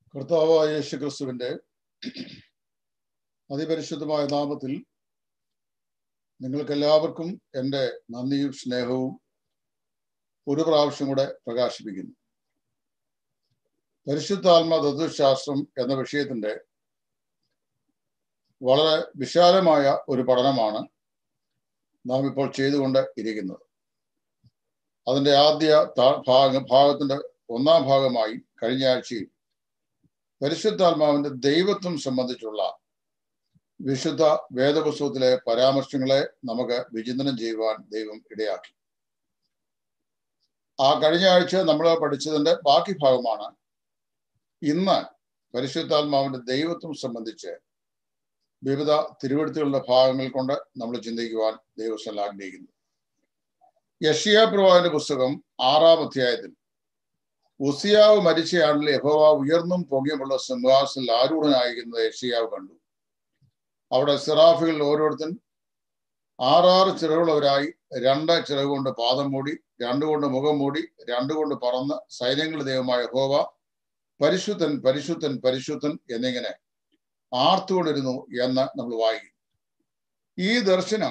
കർത്താവായ യേശു ക്രിസ്തുവിന്റെ അതിപരിശുദ്ധമായ നാമത്തിൽ നിങ്ങൾക്ക് എല്ലാവർക്കും എൻ്റെ നന്ദിയും സ്നേഹവും ഒരു പ്രാവശ്യം കൂടെ പ്രകാശിപ്പിക്കുന്നു പരിശുദ്ധാത്മ തത്വശാസ്ത്രം എന്ന വിഷയത്തിന്റെ വളരെ വിശാലമായ ഒരു പഠനമാണ് നാം ഇപ്പോൾ ചെയ്തുകൊണ്ട് ഇരിക്കുന്നത് അതിന്റെ ആദ്യ ഭാഗ ഭാഗത്തിന്റെ ഒന്നാം ഭാഗമായി കഴിഞ്ഞ ആഴ്ചയിൽ പരിശുദ്ധാത്മാവിന്റെ ദൈവത്വം സംബന്ധിച്ചുള്ള വിശുദ്ധ വേദപുസ്തകത്തിലെ പരാമർശങ്ങളെ നമുക്ക് വിചിന്തനം ചെയ്യുവാൻ ദൈവം ഇടയാക്കി ആ കഴിഞ്ഞ ആഴ്ച നമ്മൾ പഠിച്ചതിന്റെ ബാക്കി ഭാഗമാണ് ഇന്ന് പരിശുദ്ധാത്മാവിന്റെ ദൈവത്വം സംബന്ധിച്ച് വിവിധ തിരുവഴുത്തുകളുടെ ഭാഗങ്ങൾ കൊണ്ട് നമ്മൾ ചിന്തിക്കുവാൻ ദൈവസ്ഥല ആഗ്രഹിക്കുന്നു യഷിയ പ്രവാഹിന്റെ പുസ്തകം ആറാം അധ്യായത്തിൽ ഉസിയാവ് മരിച്ചയാണ്ടിൽ യഹോവ ഉയർന്നും പൊങ്ങിയുമുള്ള സിംഹാസനിൽ ആരൂഢനായിരിക്കുന്നത് യഷിയാവ് കണ്ടു അവിടെ സിറാഫികളിൽ ഓരോരുത്തൻ ആറാറ് ചിറകുള്ളവരായി രണ്ട് ചിറക് കൊണ്ട് പാദം മൂടി രണ്ടുകൊണ്ട് മുഖം മൂടി രണ്ടുകൊണ്ട് പറന്ന് സൈന്യങ്ങളുടെ ദൈവമായ യഹോവ പരിശുദ്ധൻ പരിശുദ്ധൻ പരിശുദ്ധൻ എന്നിങ്ങനെ ആർത്തുകൊണ്ടിരുന്നു എന്ന് നമ്മൾ വായിക്കും ഈ ദർശനം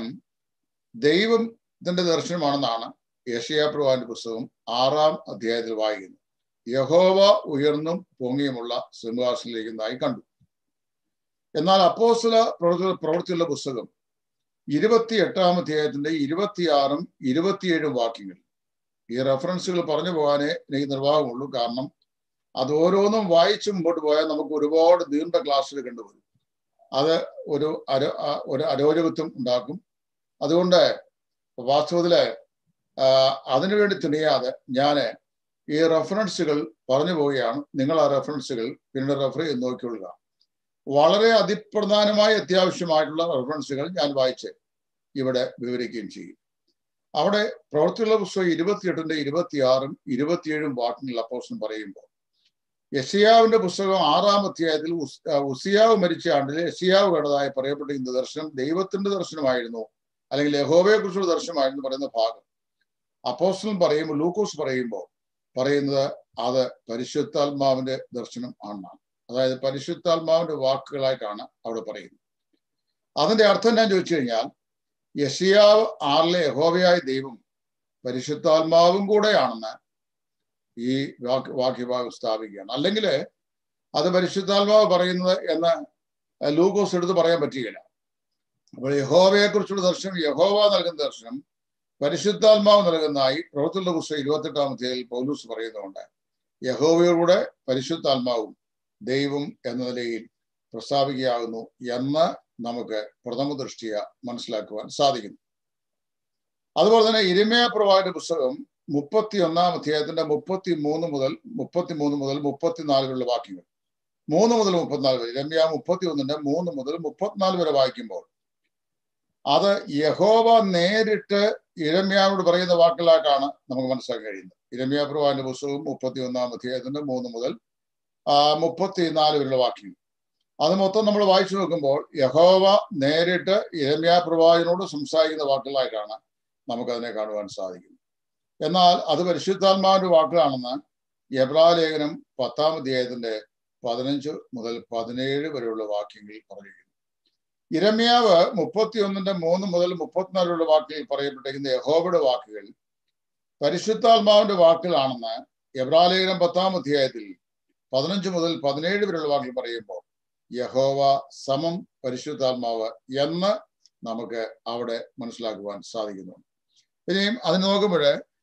ദൈവത്തിന്റെ ദർശനമാണെന്നാണ് യഷയാ പ്രവാന്റെ പുസ്തകം ആറാം അധ്യായത്തിൽ വായിക്കുന്നത് യഹോവ ഉയർന്നും പൊങ്ങിയുമുള്ള സിംഹാസനിലിരിക്കുന്നതായി കണ്ടു എന്നാൽ അപ്പോസ്തല പ്രവൃത്തി പ്രവൃത്തിയുള്ള പുസ്തകം ഇരുപത്തി എട്ടാം അധ്യായത്തിന്റെ ഇരുപത്തിയാറും ഇരുപത്തിയേഴും വാക്യങ്ങൾ ഈ റെഫറൻസുകൾ പറഞ്ഞു പോകാനേ എനിക്ക് നിർവാഹമുള്ളൂ കാരണം അത് ഓരോന്നും വായിച്ച് മുമ്പോട്ട് പോയാൽ നമുക്ക് ഒരുപാട് നീണ്ട ക്ലാസ്സിൽ കണ്ടുവരും അത് ഒരു അരോ ഒരു അരോചകത്വം ഉണ്ടാക്കും അതുകൊണ്ട് വാസ്തവത്തില് അതിനുവേണ്ടി തുണിയാതെ ഞാൻ ഈ റെഫറൻസുകൾ പറഞ്ഞു പോവുകയാണ് നിങ്ങൾ ആ റെഫറൻസുകൾ പിന്നീട് റെഫർ ചെയ്ത് നോക്കിക്കൊള്ളുക വളരെ അതിപ്രധാനമായ അത്യാവശ്യമായിട്ടുള്ള റെഫറൻസുകൾ ഞാൻ വായിച്ച് ഇവിടെ വിവരിക്കുകയും ചെയ്യും അവിടെ പ്രവൃത്തിയുള്ള പുസ്തകം ഇരുപത്തിയെട്ടിന്റെ ഇരുപത്തിയാറും ഇരുപത്തിയേഴും വാക്കിനുള്ള അപ്പോസം പറയുമ്പോൾ യഷിയാവിന്റെ പുസ്തകം ആറാം അധ്യായത്തിൽ ഉസിയാവ് മരിച്ച ആണ്ടിൽ യഷിയാവ് കണ്ടതായി പറയപ്പെട്ടിരിക്കുന്ന ദർശനം ദൈവത്തിന്റെ ദർശനമായിരുന്നു അല്ലെങ്കിൽ യഹോവയെ കുറിച്ചുള്ള ദർശനമായിരുന്നു പറയുന്ന ഭാഗം അപ്പോസ്റ്റലും പറയുമ്പോൾ ലൂക്കോസ് പറയുമ്പോൾ പറയുന്നത് അത് പരിശുദ്ധാത്മാവിന്റെ ദർശനം ആണെന്നാണ് അതായത് പരിശുദ്ധാത്മാവിന്റെ വാക്കുകളായിട്ടാണ് അവിടെ പറയുന്നത് അതിന്റെ അർത്ഥം ഞാൻ ചോദിച്ചു കഴിഞ്ഞാൽ യഷിയാവ് ആറിലെ യഹോവയായ ദൈവം പരിശുദ്ധാത്മാവും കൂടെയാണെന്ന് ഈ വാക്യ വാക്യഭാഗം സ്ഥാപിക്കുകയാണ് അല്ലെങ്കിൽ അത് പരിശുദ്ധാത്മാവ് പറയുന്നത് എന്ന് ലൂക്കോസ് എടുത്ത് പറയാൻ പറ്റുകയില്ല അപ്പോൾ യഹോവയെ കുറിച്ചുള്ള ദർശനം യഹോവ നൽകുന്ന ദർശനം പരിശുദ്ധാത്മാവ് നൽകുന്നതായി പ്രവർത്തിയുള്ള പുസ്തകം ഇരുപത്തെട്ടാം അധ്യായത്തിൽ പൗലൂസ് പറയുന്നുണ്ട് യഹോവയോടെ പരിശുദ്ധാത്മാവും ദൈവം എന്ന നിലയിൽ പ്രസ്താവിക്കുകയാകുന്നു എന്ന് നമുക്ക് പ്രഥമ ദൃഷ്ടിയ മനസ്സിലാക്കുവാൻ സാധിക്കുന്നു അതുപോലെ തന്നെ ഇരിമയ പ്രവാഹിന്റെ പുസ്തകം മുപ്പത്തി ഒന്നാം അധ്യായത്തിന്റെ മുപ്പത്തി മൂന്ന് മുതൽ മുപ്പത്തി മൂന്ന് മുതൽ മുപ്പത്തിനാല് വാക്യങ്ങൾ മൂന്ന് മുതൽ മുപ്പത്തിനാല് വരെ രമ്യ മുപ്പത്തി ഒന്നിന്റെ മൂന്ന് മുതൽ മുപ്പത്തിനാല് വരെ വായിക്കുമ്പോൾ അത് യഹോവ നേരിട്ട് ഇരമ്യാവോട് പറയുന്ന വാക്കുകളായിട്ടാണ് നമുക്ക് മനസ്സിലാക്കാൻ കഴിയുന്നത് ഇരമ്യ പ്രവാന്റെ പുസ്തകവും മുപ്പത്തി ഒന്നാം അധ്യായത്തിന്റെ മൂന്ന് മുതൽ മുപ്പത്തിനാല് വരെയുള്ള വാക്യങ്ങൾ അത് മൊത്തം നമ്മൾ വായിച്ചു നോക്കുമ്പോൾ യഹോവ നേരിട്ട് ഇരമ്യ പ്രവാചനോട് സംസാരിക്കുന്ന വാക്കുകളായിട്ടാണ് നമുക്കതിനെ കാണുവാൻ സാധിക്കുന്നത് എന്നാൽ അത് പരിശുദ്ധാത്മാവിന്റെ വാക്കുകളാണെന്ന് യബ്രാലേഖനം പത്താം അധ്യായത്തിന്റെ പതിനഞ്ച് മുതൽ പതിനേഴ് വരെയുള്ള വാക്യങ്ങളിൽ പറഞ്ഞിരിക്കുന്നു ഇരമ്യാവ് മുപ്പത്തിയൊന്നിന്റെ മൂന്ന് മുതൽ മുപ്പത്തിനാലുള്ള വാക്കുകളിൽ പറയപ്പെട്ടിരിക്കുന്ന യഹോബയുടെ വാക്കുകൾ പരിശുദ്ധാത്മാവിന്റെ വാക്കുകളാണെന്ന് എബ്രാലേഖനം പത്താം അധ്യായത്തിൽ പതിനഞ്ച് മുതൽ പതിനേഴ് വരെയുള്ള വാക്കുകൾ പറയുമ്പോൾ യഹോവ സമം പരിശുദ്ധാത്മാവ് എന്ന് നമുക്ക് അവിടെ മനസ്സിലാക്കുവാൻ സാധിക്കുന്നുണ്ട് ഇനിയും അത് നോക്കുമ്പോൾ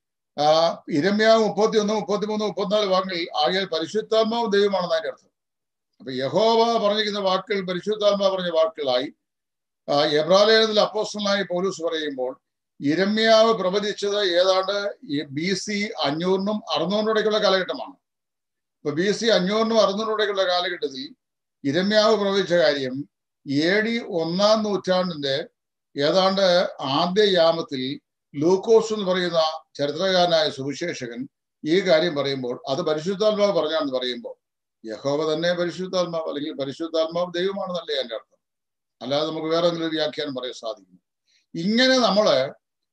ഇരമ്യാവ് മുപ്പത്തി ഒന്ന് മുപ്പത്തി മൂന്ന് മുപ്പത്തിനാല് വാക്കുകളിൽ ആകിയാൽ പരിശുദ്ധാത്മാവ് ദൈവമാണെന്ന് അതിന്റെ അർത്ഥം അപ്പൊ യഹോവ പറഞ്ഞിരിക്കുന്ന വാക്കുകൾ പരിശുദ്ധാത്മാവ് പറഞ്ഞ വാക്കുകളായി എബ്രാലയത്തിൽ അപ്പോസ്റ്റലായി പോലീസ് പറയുമ്പോൾ ഇരമ്യാവ് പ്രവചിച്ചത് ഏതാണ്ട് ബി സി അഞ്ഞൂറിനും അറുന്നൂറിനും ഇടയ്ക്കുള്ള കാലഘട്ടമാണ് ഇപ്പൊ ബി സി അഞ്ഞൂറിനും അറുന്നൂറിനും ഇടയ്ക്കുള്ള കാലഘട്ടത്തിൽ ഇരമ്യാവ് പ്രവചിച്ച കാര്യം എ ഡി ഒന്നാം നൂറ്റാണ്ടിന്റെ ഏതാണ്ട് ആദ്യ യാമത്തിൽ ലൂക്കോസ് എന്ന് പറയുന്ന ചരിത്രകാരനായ സുവിശേഷകൻ ഈ കാര്യം പറയുമ്പോൾ അത് പരിശുദ്ധാത്മാവ് പറഞ്ഞാണെന്ന് പറയുമ്പോൾ യഹോവ തന്നെ പരിശുദ്ധാത്മാവ് അല്ലെങ്കിൽ പരിശുദ്ധാത്മാവ് ദൈവമാണെന്നല്ലേ എൻ്റെ അർത്ഥം അല്ലാതെ നമുക്ക് വേറെ എന്തെങ്കിലും ഒരു വ്യാഖ്യാനം പറയാൻ സാധിക്കും ഇങ്ങനെ നമ്മള്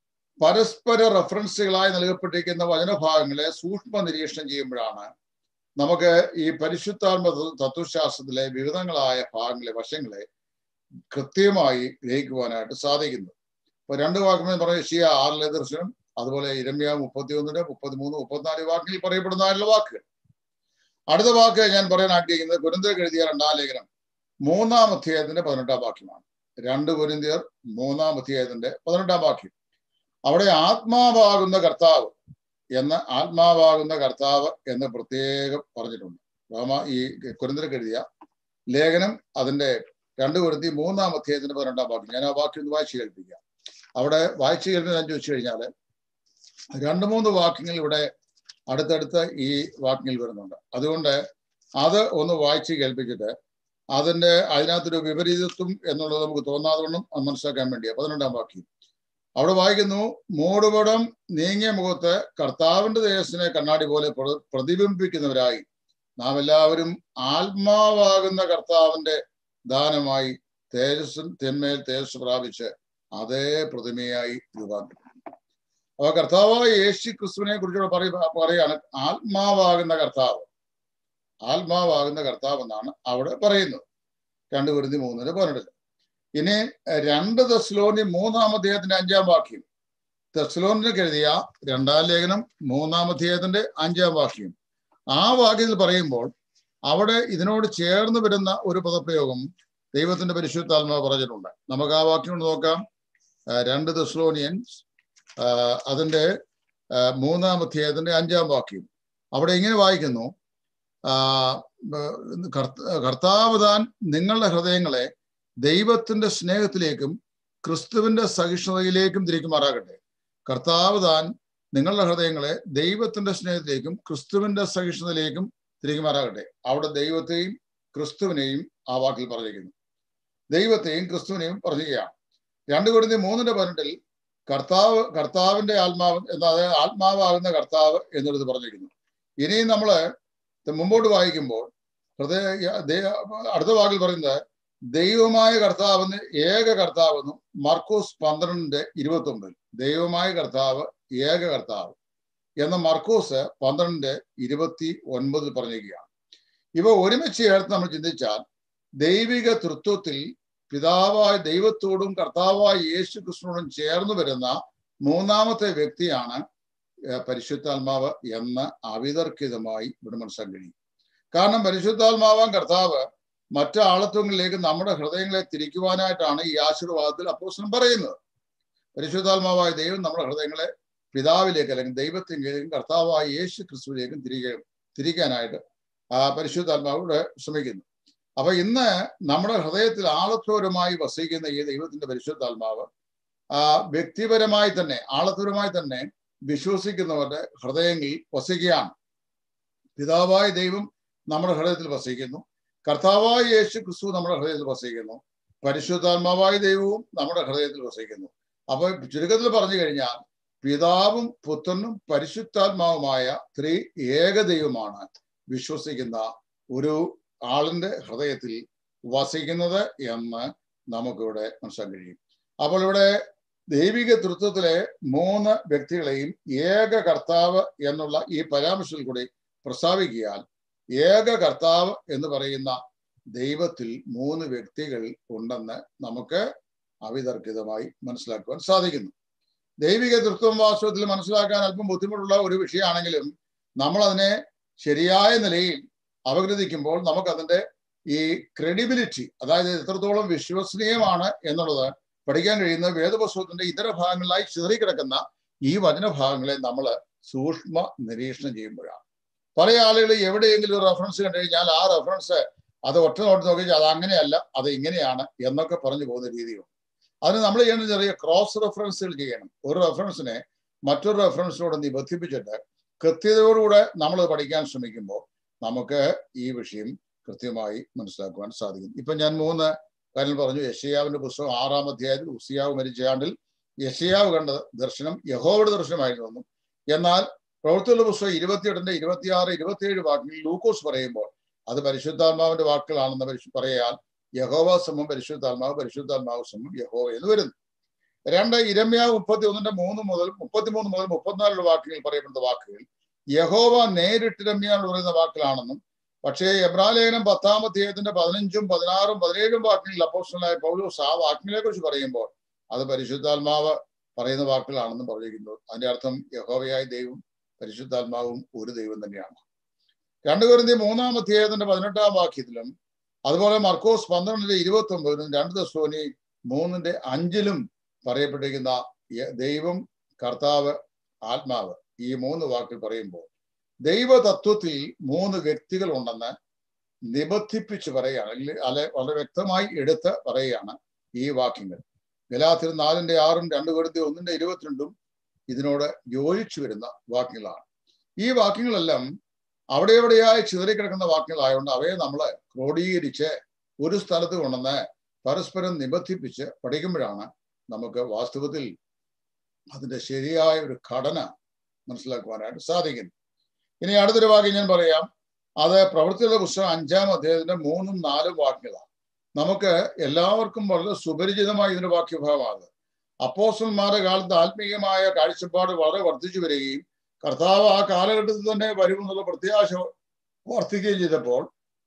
പരസ്പര റെഫറൻസുകളായി നൽകപ്പെട്ടിരിക്കുന്ന വചനഭാഗങ്ങളെ സൂക്ഷ്മ നിരീക്ഷണം ചെയ്യുമ്പോഴാണ് നമുക്ക് ഈ പരിശുദ്ധാത്മ തത്വശാസ്ത്രത്തിലെ വിവിധങ്ങളായ ഭാഗങ്ങളെ വശങ്ങളെ കൃത്യമായി ഗ്രഹിക്കുവാനായിട്ട് സാധിക്കുന്നു ഇപ്പൊ രണ്ട് വാക്കുകൾ പറഞ്ഞ ഷിയ ആറിലെ ദർശനം അതുപോലെ ഇരമ്യ മുപ്പത്തി ഒന്നിന് മുപ്പത്തിമൂന്ന് മുപ്പത്തിനാല് വാക്കിൽ പറയപ്പെടുന്നതായുള്ള വാക്കുകൾ അടുത്ത വാക്ക് ഞാൻ പറയാൻ ആഗ്രഹിക്കുന്നത് കുരുന്തർ എഴുതിയ രണ്ടാം ലേഖനം മൂന്നാം അധ്യായത്തിന്റെ പതിനെട്ടാം വാക്യമാണ് രണ്ട് കുരിന്തിയർ മൂന്നാം അധ്യായത്തിന്റെ പതിനെട്ടാം വാക്യം അവിടെ ആത്മാവാകുന്ന കർത്താവ് എന്ന് ആത്മാവാകുന്ന കർത്താവ് എന്ന് പ്രത്യേകം പറഞ്ഞിട്ടുണ്ട് റോമ ഈ കുരിന്തർക്ക് എഴുതിയ ലേഖനം അതിന്റെ രണ്ട് കുരുത്തി മൂന്നാം അധ്യായത്തിന്റെ പതിനെട്ടാം വാക്യം ഞാൻ ആ വാക്യം ഒന്ന് വായിച്ചു കേൾപ്പിക്കാം അവിടെ വായിച്ചു കേൾപ്പിക്കാൻ ഞാൻ ചോദിച്ചു കഴിഞ്ഞാൽ രണ്ട് മൂന്ന് വാക്യങ്ങൾ ഇവിടെ അടുത്തടുത്ത് ഈ വാക്യങ്ങൾ വരുന്നുണ്ട് അതുകൊണ്ട് അത് ഒന്ന് വായിച്ച് കേൾപ്പിച്ചിട്ട് അതിന്റെ അതിനകത്തൊരു വിപരീതത്വം എന്നുള്ളത് നമുക്ക് തോന്നാതെ വണ്ണം മനസ്സിലാക്കാൻ വേണ്ടിയാണ് പതിനെട്ടാം വാക്യം അവിടെ വായിക്കുന്നു മൂടുപടം നീങ്ങിയ മുഖത്ത് കർത്താവിന്റെ തേജസ്സിനെ കണ്ണാടി പോലെ പ്രതിബിംബിക്കുന്നവരായി നാം എല്ലാവരും ആത്മാവാകുന്ന കർത്താവിന്റെ ദാനമായി തേജസ്സും തെന്മേൽ തേജസ് പ്രാപിച്ച് അതേ പ്രതിമയായി രൂപാന്തരം അപ്പൊ കർത്താവായ യേശു ക്രിസ്തുവിനെ കുറിച്ചുള്ള പറയ പറയാണ് ആത്മാവാകുന്ന കർത്താവ് ആത്മാവാകുന്ന കർത്താവ് എന്നാണ് അവിടെ പറയുന്നത് രണ്ട് കുരുതി മൂന്നില് പതിനെട്ടില് ഇനി രണ്ട് തെസ്ലോനി മൂന്നാം അധ്യായത്തിന്റെ അഞ്ചാം വാക്യം തെസ്ലോനിന് എഴുതിയ രണ്ടാം ലേഖനം മൂന്നാം അധ്യായത്തിന്റെ അഞ്ചാം വാക്യം ആ വാക്യത്തിൽ പറയുമ്പോൾ അവിടെ ഇതിനോട് ചേർന്ന് വരുന്ന ഒരു പദപ്രയോഗം ദൈവത്തിന്റെ പരിശുദ്ധാത്മാവ് പറഞ്ഞിട്ടുണ്ട് നമുക്ക് ആ വാക്യം കൊണ്ട് നോക്കാം രണ്ട് തെസ്ലോനിയൻസ് അതിന്റെ മൂന്നാം അധ്യായത്തിന്റെ അഞ്ചാം വാക്യം അവിടെ ഇങ്ങനെ വായിക്കുന്നു കർത്താവ് താൻ നിങ്ങളുടെ ഹൃദയങ്ങളെ ദൈവത്തിന്റെ സ്നേഹത്തിലേക്കും ക്രിസ്തുവിന്റെ സഹിഷ്ണുതയിലേക്കും തിരിക്കുമാറാകട്ടെ കർത്താവ് താൻ നിങ്ങളുടെ ഹൃദയങ്ങളെ ദൈവത്തിന്റെ സ്നേഹത്തിലേക്കും ക്രിസ്തുവിന്റെ സഹിഷ്ണുതയിലേക്കും തിരിക്കുമാറാകട്ടെ അവിടെ ദൈവത്തെയും ക്രിസ്തുവിനെയും ആ വാക്കിൽ പറഞ്ഞിരിക്കുന്നു ദൈവത്തെയും ക്രിസ്തുവിനെയും പറഞ്ഞിരിക്കുകയാണ് രണ്ടു കൊടുത്തി മൂന്നിന്റെ പതിനെട്ടിൽ കർത്താവ് കർത്താവിന്റെ ആത്മാവ് അതായത് ആത്മാവാകുന്ന കർത്താവ് എന്നുള്ളത് പറഞ്ഞിരിക്കുന്നു ഇനിയും നമ്മള് മുമ്പോട്ട് വായിക്കുമ്പോൾ ഹൃദയ അടുത്ത വാക്കിൽ പറയുന്നത് ദൈവമായ കർത്താവെന്ന് ഏക കർത്താവെന്നും മർക്കോസ് പന്ത്രണ്ടിന്റെ ഇരുപത്തി ഒമ്പതിൽ ദൈവമായ കർത്താവ് ഏക കർത്താവ് എന്ന മർക്കോസ് പന്ത്രണ്ടിന്റെ ഇരുപത്തി ഒൻപതിൽ പറഞ്ഞിരിക്കുകയാണ് ഇവ ഒരുമിച്ച് ചേർത്ത് നമ്മൾ ചിന്തിച്ചാൽ ദൈവിക തൃത്വത്തിൽ പിതാവായ ദൈവത്തോടും കർത്താവായ യേശു കൃഷ്ണനോടും ചേർന്ന് വരുന്ന മൂന്നാമത്തെ വ്യക്തിയാണ് പരിശുദ്ധാത്മാവ് എന്ന് അവിതർക്കിതമായി ഇവിടെ മനസ്സിലാക്കാൻ കഴിയും കാരണം പരിശുദ്ധാത്മാവാൻ കർത്താവ് മറ്റു ആളത്വങ്ങളിലേക്ക് നമ്മുടെ ഹൃദയങ്ങളെ തിരിക്കുവാനായിട്ടാണ് ഈ ആശീർവാദത്തിൽ അപ്പോസ്ലം പറയുന്നത് പരിശുദ്ധാത്മാവായ ദൈവം നമ്മുടെ ഹൃദയങ്ങളെ പിതാവിലേക്ക് അല്ലെങ്കിൽ ദൈവത്തിലേക്കും കർത്താവായ യേശു ക്രിസ്തുവിലേക്കും തിരികെ തിരിക്കാനായിട്ട് ആ പരിശുദ്ധാത്മാവിടെ ശ്രമിക്കുന്നു അപ്പൊ ഇന്ന് നമ്മുടെ ഹൃദയത്തിൽ ആളത്വരമായി വസിക്കുന്ന ഈ ദൈവത്തിന്റെ പരിശുദ്ധാത്മാവ് ആ വ്യക്തിപരമായി തന്നെ ആളത്വരമായി തന്നെ വിശ്വസിക്കുന്നവരുടെ ഹൃദയങ്ങളിൽ വസിക്കുകയാണ് പിതാവായ ദൈവം നമ്മുടെ ഹൃദയത്തിൽ വസിക്കുന്നു കർത്താവായ യേശു ക്രിസ്തു നമ്മുടെ ഹൃദയത്തിൽ വസിക്കുന്നു പരിശുദ്ധാത്മാവായ ദൈവവും നമ്മുടെ ഹൃദയത്തിൽ വസിക്കുന്നു അപ്പൊ ചുരുക്കത്തിൽ പറഞ്ഞു കഴിഞ്ഞാൽ പിതാവും പുത്രനും പരിശുദ്ധാത്മാവുമായ ത്രീ ഏകദൈവമാണ് വിശ്വസിക്കുന്ന ഒരു ആളിന്റെ ഹൃദയത്തിൽ വസിക്കുന്നത് എന്ന് നമുക്കിവിടെ മനസ്സിലാക്കാൻ കഴിയും അപ്പോൾ ഇവിടെ ദൈവിക തൃത്വത്തിലെ മൂന്ന് വ്യക്തികളെയും ഏക കർത്താവ് എന്നുള്ള ഈ പരാമർശത്തിൽ കൂടി പ്രസ്താവിക്കിയാൽ ഏക കർത്താവ് എന്ന് പറയുന്ന ദൈവത്തിൽ മൂന്ന് വ്യക്തികൾ ഉണ്ടെന്ന് നമുക്ക് അവിതർക്കിതമായി മനസ്സിലാക്കുവാൻ സാധിക്കുന്നു ദൈവിക തൃത്വം വാസ്തവത്തിൽ മനസ്സിലാക്കാൻ അല്പം ബുദ്ധിമുട്ടുള്ള ഒരു വിഷയമാണെങ്കിലും നമ്മൾ അതിനെ ശരിയായ നിലയിൽ അപഗ്രഥിക്കുമ്പോൾ നമുക്കതിന്റെ ഈ ക്രെഡിബിലിറ്റി അതായത് എത്രത്തോളം വിശ്വസനീയമാണ് എന്നുള്ളത് പഠിക്കാൻ കഴിയുന്ന വേദപുസ്തകത്തിന്റെ ഇതര ഭാഗങ്ങളിലായി ചിതറിക്കിടക്കുന്ന ഈ വചനഭാഗങ്ങളെ നമ്മൾ സൂക്ഷ്മ നിരീക്ഷണം ചെയ്യുമ്പോഴാണ് പല ആളുകൾ എവിടെയെങ്കിലും ഒരു റെഫറൻസ് കണ്ടു കഴിഞ്ഞാൽ ആ റെഫറൻസ് അത് ഒറ്റ നോട്ട് നോക്കി അത് അങ്ങനെയല്ല അത് ഇങ്ങനെയാണ് എന്നൊക്കെ പറഞ്ഞു പോകുന്ന രീതിയുണ്ട് അതിന് നമ്മൾ ചെയ്യേണ്ട ചെറിയ ക്രോസ് റെഫറൻസുകൾ ചെയ്യണം ഒരു റെഫറൻസിനെ മറ്റൊരു റെഫറൻസിനോട് നിബന്ധിപ്പിച്ചിട്ട് കൃത്യതയോടുകൂടെ നമ്മൾ പഠിക്കാൻ ശ്രമിക്കുമ്പോൾ നമുക്ക് ഈ വിഷയം കൃത്യമായി മനസ്സിലാക്കുവാൻ സാധിക്കും ഇപ്പൊ ഞാൻ മൂന്ന് കാര്യം പറഞ്ഞു യശയാവിന്റെ പുസ്തകം ആറാം അധ്യായത്തിൽ ഉസിയാവ് മരിച്ച ആണ്ടിൽ യശയാവ് കണ്ട ദർശനം യഹോവയുടെ ദർശനമായിരുന്നു എന്നാൽ പ്രവൃത്തിയുള്ള പുസ്തകം ഇരുപത്തിയെട്ടിന്റെ ഇരുപത്തിയാറ് ഇരുപത്തിയേഴ് വാക്കുകളിൽ ലൂക്കോസ് പറയുമ്പോൾ അത് പരിശുദ്ധാത്മാവിന്റെ വാക്കുകളാണെന്ന് പരിശു പറയാൻ യഹോവ സമം പരിശുദ്ധാത്മാവ് പരിശുദ്ധാത്മാവ് സമം യഹോവ എന്ന് വരുന്നു രണ്ട് ഇരമ്യാവ് മുപ്പത്തി ഒന്നിന്റെ മൂന്ന് മുതൽ മുപ്പത്തിമൂന്ന് മുതൽ മുപ്പത്തിനാലുള്ള വാക്കുകളിൽ പറയപ്പെടുന്ന വാക്കുകൾ യഹോവ നേരിട്ട് രമ്യ എന്ന് പറയുന്ന വാക്കിലാണെന്നും പക്ഷേ എബ്രാലേഖനം പത്താം അധ്യായത്തിന്റെ പതിനഞ്ചും പതിനാറും പതിനേഴും വാക്കിൽ അപ്പോസ്റ്റലായ പൗലോസ് ആ വാക്കിനെ കുറിച്ച് പറയുമ്പോൾ അത് പരിശുദ്ധാത്മാവ് പറയുന്ന വാക്കുകളാണെന്നും പറഞ്ഞിരിക്കുന്നു അതിന്റെ അർത്ഥം യഹോവയായ ദൈവം പരിശുദ്ധാത്മാവും ഒരു ദൈവം തന്നെയാണ് രണ്ടു കുരുന്തി മൂന്നാം അധ്യായത്തിന്റെ പതിനെട്ടാം വാക്യത്തിലും അതുപോലെ മർക്കോസ് പന്ത്രണ്ടിന്റെ ഇരുപത്തി ഒമ്പതിലും രണ്ട് ദശോനി മൂന്നിന്റെ അഞ്ചിലും പറയപ്പെട്ടിരിക്കുന്ന ദൈവം കർത്താവ് ആത്മാവ് ഈ മൂന്ന് വാക്കിൽ പറയുമ്പോൾ ദൈവതത്വത്തിൽ മൂന്ന് വ്യക്തികൾ ഉണ്ടെന്ന് നിബന്ധിപ്പിച്ച് പറയുകയാണ് അല്ലെങ്കിൽ അല്ലെ വളരെ വ്യക്തമായി എടുത്ത് പറയുകയാണ് ഈ വാക്യങ്ങൾ ഗലാത്തിൽ നാലിന്റെ ആറും രണ്ട് കൊടുത്തി ഒന്നിന്റെ ഇരുപത്തിരണ്ടും ഇതിനോട് യോജിച്ചു വരുന്ന വാക്യങ്ങളാണ് ഈ വാക്യങ്ങളെല്ലാം അവിടെ എവിടെയായി ചിതറിക്കിടക്കുന്ന വാക്യങ്ങളായതുകൊണ്ട് അവയെ നമ്മൾ ക്രോഡീകരിച്ച് ഒരു സ്ഥലത്ത് കൊണ്ടുവന്ന് പരസ്പരം നിബന്ധിപ്പിച്ച് പഠിക്കുമ്പോഴാണ് നമുക്ക് വാസ്തവത്തിൽ അതിന്റെ ശരിയായ ഒരു ഘടന മനസ്സിലാക്കുവാനായിട്ട് സാധിക്കുന്നു ഇനി അടുത്തൊരു വാക്യം ഞാൻ പറയാം അത് പ്രവൃത്തിയുടെ പുസ്തകം അഞ്ചാം അധ്യായത്തിന്റെ മൂന്നും നാലും വാക്യങ്ങളാണ് നമുക്ക് എല്ലാവർക്കും വളരെ സുപരിചിതമായ ഇതിന്റെ വാക്യഭാവമാണ് അപ്പോസ്റ്റന്മാരുടെ കാലത്ത് ആത്മീയമായ കാഴ്ചപ്പാട് വളരെ വർദ്ധിച്ചു വരികയും കർത്താവ് ആ കാലഘട്ടത്തിൽ തന്നെ വരുമെന്നുള്ള പ്രത്യാശ വർദ്ധിക്കുകയും ചെയ്തപ്പോൾ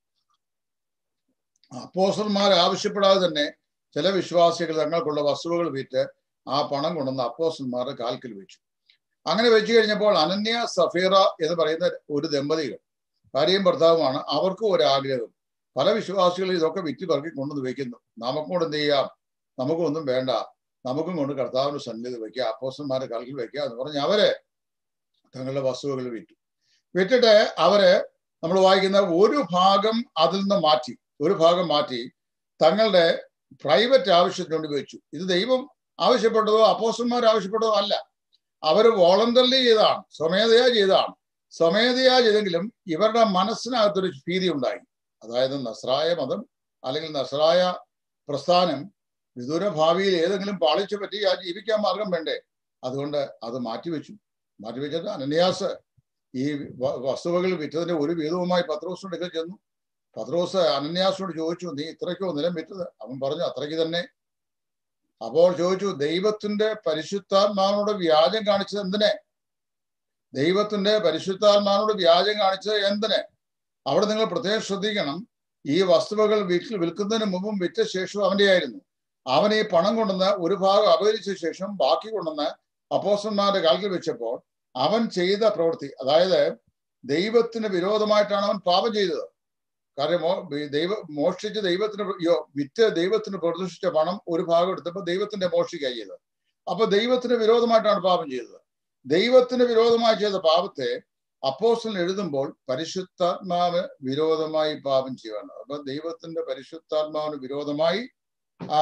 അപ്പോസ്റ്റന്മാർ ആവശ്യപ്പെടാതെ തന്നെ ചില വിശ്വാസികൾ തങ്ങൾക്കുള്ള വസ്തുവകൾ വിറ്റ് ആ പണം കൊണ്ടുവന്ന് അപ്പോസ്റ്റന്മാരുടെ കാൽക്കൽ വെച്ചു അങ്ങനെ വെച്ചു കഴിഞ്ഞപ്പോൾ അനന്യ സഫീറ എന്ന് പറയുന്ന ഒരു ദമ്പതികൾ ഭാര്യയും ഭർത്താവുമാണ് അവർക്കും ഒരു ആഗ്രഹം പല വിശ്വാസികളും ഇതൊക്കെ വിറ്റ് പറക്കി കൊണ്ടുവന്ന് വെക്കുന്നു നമുക്കും കൊണ്ട് എന്ത് ചെയ്യാം നമുക്കൊന്നും വേണ്ട നമുക്കും കൊണ്ട് കർത്താവിന്റെ സന്നിധി വെക്കുക അപ്പോസ്റ്റന്മാരുടെ കാൽക്കൽ വെക്കുക എന്ന് പറഞ്ഞ് അവര് തങ്ങളുടെ വസ്തുവകൾ വിറ്റു വിറ്റിട്ട് അവര് നമ്മൾ വായിക്കുന്ന ഒരു ഭാഗം അതിൽ നിന്ന് മാറ്റി ഒരു ഭാഗം മാറ്റി തങ്ങളുടെ പ്രൈവറ്റ് ആവശ്യത്തിന് വേണ്ടി വെച്ചു ഇത് ദൈവം ആവശ്യപ്പെട്ടതോ അപ്പോസ്റ്റന്മാർ ആവശ്യപ്പെട്ടതോ അല്ല അവർ വോളണ്ടറിലി ചെയ്തതാണ് സ്വമേധയാ ചെയ്തതാണ് സ്വമേധയാ ചെയ്തെങ്കിലും ഇവരുടെ മനസ്സിനകത്തൊരു ഭീതി ഉണ്ടായി അതായത് നസ്രായ മതം അല്ലെങ്കിൽ നസ്രായ പ്രസ്ഥാനം വിദൂര ഭാവിയിൽ ഏതെങ്കിലും പാളിച്ചു പറ്റി ആ ജീവിക്കാൻ മാർഗം വേണ്ടേ അതുകൊണ്ട് അത് മാറ്റിവെച്ചു മാറ്റിവെച്ചിട്ട് അനന്യാസ് ഈ വസ്തുവകൾ വിറ്റതിന്റെ ഒരു വീതവുമായി പത്രോസിനോട് എടുക്കൽ ചെന്നു പത്രോസ് അനന്യാസിനോട് ചോദിച്ചു നീ ഇത്രയ്ക്കോ നിലം വിറ്റത് അവൻ പറഞ്ഞു അത്രയ്ക്ക് തന്നെ അപ്പോൾ ചോദിച്ചു ദൈവത്തിന്റെ പരിശുദ്ധാത്മാവിനോട് വ്യാജം കാണിച്ചത് എന്തിനെ ദൈവത്തിന്റെ പരിശുദ്ധാത്മാവിനോട് വ്യാജം കാണിച്ചത് എന്തിനെ അവിടെ നിങ്ങൾ പ്രത്യേകം ശ്രദ്ധിക്കണം ഈ വസ്തുവകൾ വീട്ടിൽ വിൽക്കുന്നതിന് മുമ്പും വിറ്റ ശേഷവും അവന്റെ ആയിരുന്നു അവൻ ഈ പണം കൊണ്ടുവന്ന് ഒരു ഭാഗം അപഹരിച്ച ശേഷം ബാക്കി കൊണ്ടുവന്ന് അപ്പോസ്റ്റന്മാരുടെ കാൽക്കിൽ വെച്ചപ്പോൾ അവൻ ചെയ്ത പ്രവൃത്തി അതായത് ദൈവത്തിന് വിരോധമായിട്ടാണ് അവൻ പാപം ചെയ്തത് കാരണം ദൈവ മോഷ്ടിച്ച് ദൈവത്തിന് യോ വിറ്റ് ദൈവത്തിന് പ്രദർശിച്ച പണം ഒരു ഭാഗം എടുത്തപ്പോൾ ദൈവത്തിന്റെ മോഷ്ടിക്കായി ചെയ്തത് അപ്പൊ ദൈവത്തിന് വിരോധമായിട്ടാണ് പാപം ചെയ്തത് ദൈവത്തിന് വിരോധമായി ചെയ്ത പാപത്തെ അപ്പോസ്റ്റൽ എഴുതുമ്പോൾ പരിശുദ്ധാത്മാവ് വിരോധമായി പാപം ചെയ്യുകയാണ് അപ്പൊ ദൈവത്തിന്റെ പരിശുദ്ധാത്മാവിന് വിരോധമായി ആ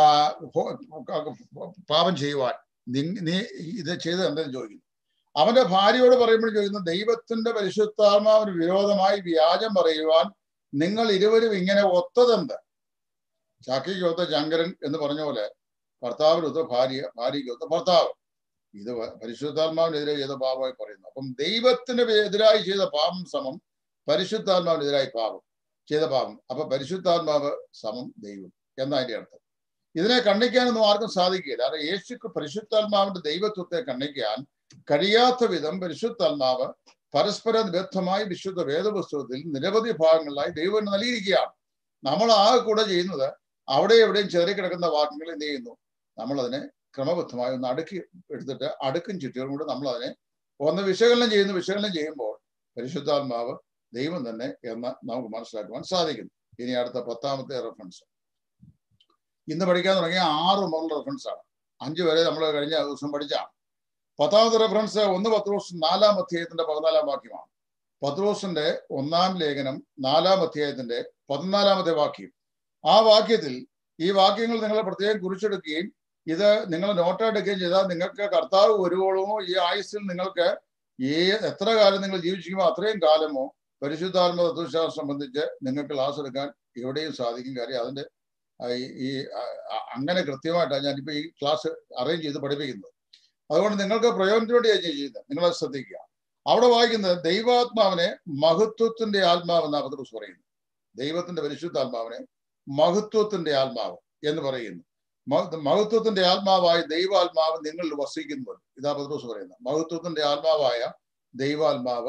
പാപം ചെയ്യുവാൻ നീ ഇത് ചെയ്തത് എന്തെന്ന് ചോദിക്കുന്നു അവന്റെ ഭാര്യയോട് പറയുമ്പോൾ ചോദിക്കുന്നു ദൈവത്തിന്റെ പരിശുദ്ധാത്മാവിന് വിരോധമായി വ്യാജം പറയുവാൻ നിങ്ങൾ ഇരുവരും ഇങ്ങനെ ഒത്തതെന്ത് ചാക്കിക്ക് ഒത്ത ശങ്കരൻ എന്ന് പറഞ്ഞ പോലെ ഭർത്താവിനൊത്ത ഭാര്യ ഭാര്യയ്ക്ക് ഒത്ത ഭർത്താവ് ഇത് പരിശുദ്ധാത്മാവിനെതിരെ ചെയ്ത പാപമായി പറയുന്നു അപ്പം ദൈവത്തിന് എതിരായി ചെയ്ത പാപം സമം പരിശുദ്ധാത്മാവിനെതിരായി പാപം ചെയ്ത പാപം അപ്പൊ പരിശുദ്ധാത്മാവ് സമം ദൈവം എന്നതിന്റെ അർത്ഥം ഇതിനെ കണ്ണിക്കാനൊന്നും ആർക്കും സാധിക്കില്ല കാരണം യേശുക്ക് പരിശുദ്ധാത്മാവിന്റെ ദൈവത്വത്തെ കണ്ണിക്കാൻ കഴിയാത്ത വിധം പരിശുദ്ധാത്മാവ് പരസ്പര ബദ്ധമായി വിശുദ്ധ വേദപുസ്തകത്തിൽ നിരവധി ഭാഗങ്ങളിലായി ദൈവം നൽകിയിരിക്കുകയാണ് നമ്മൾ ആകെ കൂടെ ചെയ്യുന്നത് അവിടെ എവിടെയും ചെറിക്കിടക്കുന്ന വാക്യങ്ങൾ എന്ത് ചെയ്യുന്നു നമ്മളതിനെ ക്രമബദ്ധമായി ഒന്ന് അടുക്കി എടുത്തിട്ട് അടുക്കും ചുറ്റുകളും കൂടെ നമ്മൾ അതിനെ ഒന്ന് വിശകലനം ചെയ്യുന്നു വിശകലനം ചെയ്യുമ്പോൾ പരിശുദ്ധാത്മാവ് ദൈവം തന്നെ എന്ന് നമുക്ക് മനസ്സിലാക്കുവാൻ സാധിക്കുന്നു ഇനി അടുത്ത പത്താമത്തെ റെഫറൻസ് ഇന്ന് പഠിക്കാൻ തുടങ്ങിയ ആറ് മുതലുള്ള റെഫറൻസ് ആണ് അഞ്ചു വരെ നമ്മൾ കഴിഞ്ഞ ദിവസം പഠിച്ചാണ് പത്താമത്തെ റെഫറൻസ് ഒന്ന് പത്രോസ് നാലാം അധ്യായത്തിന്റെ പതിനാലാം വാക്യമാണ് പത്രോസിന്റെ ഒന്നാം ലേഖനം നാലാം അധ്യായത്തിന്റെ പതിനാലാമത്തെ വാക്യം ആ വാക്യത്തിൽ ഈ വാക്യങ്ങൾ നിങ്ങൾ പ്രത്യേകം കുറിച്ചെടുക്കുകയും ഇത് നിങ്ങൾ നോട്ടെടുക്കുകയും ചെയ്താൽ നിങ്ങൾക്ക് കർത്താവ് വരുവോളമോ ഈ ആയുസ്സിൽ നിങ്ങൾക്ക് ഈ എത്ര കാലം നിങ്ങൾ ജീവിച്ചിരിക്കുമോ അത്രയും കാലമോ പരിശുദ്ധാത്മ തത്വശാസ്ത്രം സംബന്ധിച്ച് നിങ്ങൾക്ക് ക്ലാസ് എടുക്കാൻ എവിടെയും സാധിക്കും കാര്യം അതിന്റെ ഈ അങ്ങനെ കൃത്യമായിട്ടാണ് ഞാനിപ്പോ ഈ ക്ലാസ് അറേഞ്ച് ചെയ്ത് പഠിപ്പിക്കുന്നത് അതുകൊണ്ട് നിങ്ങൾക്ക് പ്രയോജനത്തിന് വേണ്ടിയാണ് ചെയ്യുന്നത് നിങ്ങളത് ശ്രദ്ധിക്കുക അവിടെ വായിക്കുന്നത് ദൈവാത്മാവിനെ മഹത്വത്തിന്റെ ആത്മാവെന്നാണ് പത്രോസ് പറയുന്നത് ദൈവത്തിന്റെ പരിശുദ്ധാത്മാവിനെ മഹത്വത്തിന്റെ ആത്മാവ് എന്ന് പറയുന്നു മഹത്വത്തിന്റെ ആത്മാവായ ദൈവാത്മാവ് നിങ്ങളിൽ വസിക്കുന്നു ഇതാ പത്രോസ് പറയുന്നത് മഹത്വത്തിന്റെ ആത്മാവായ ദൈവാത്മാവ്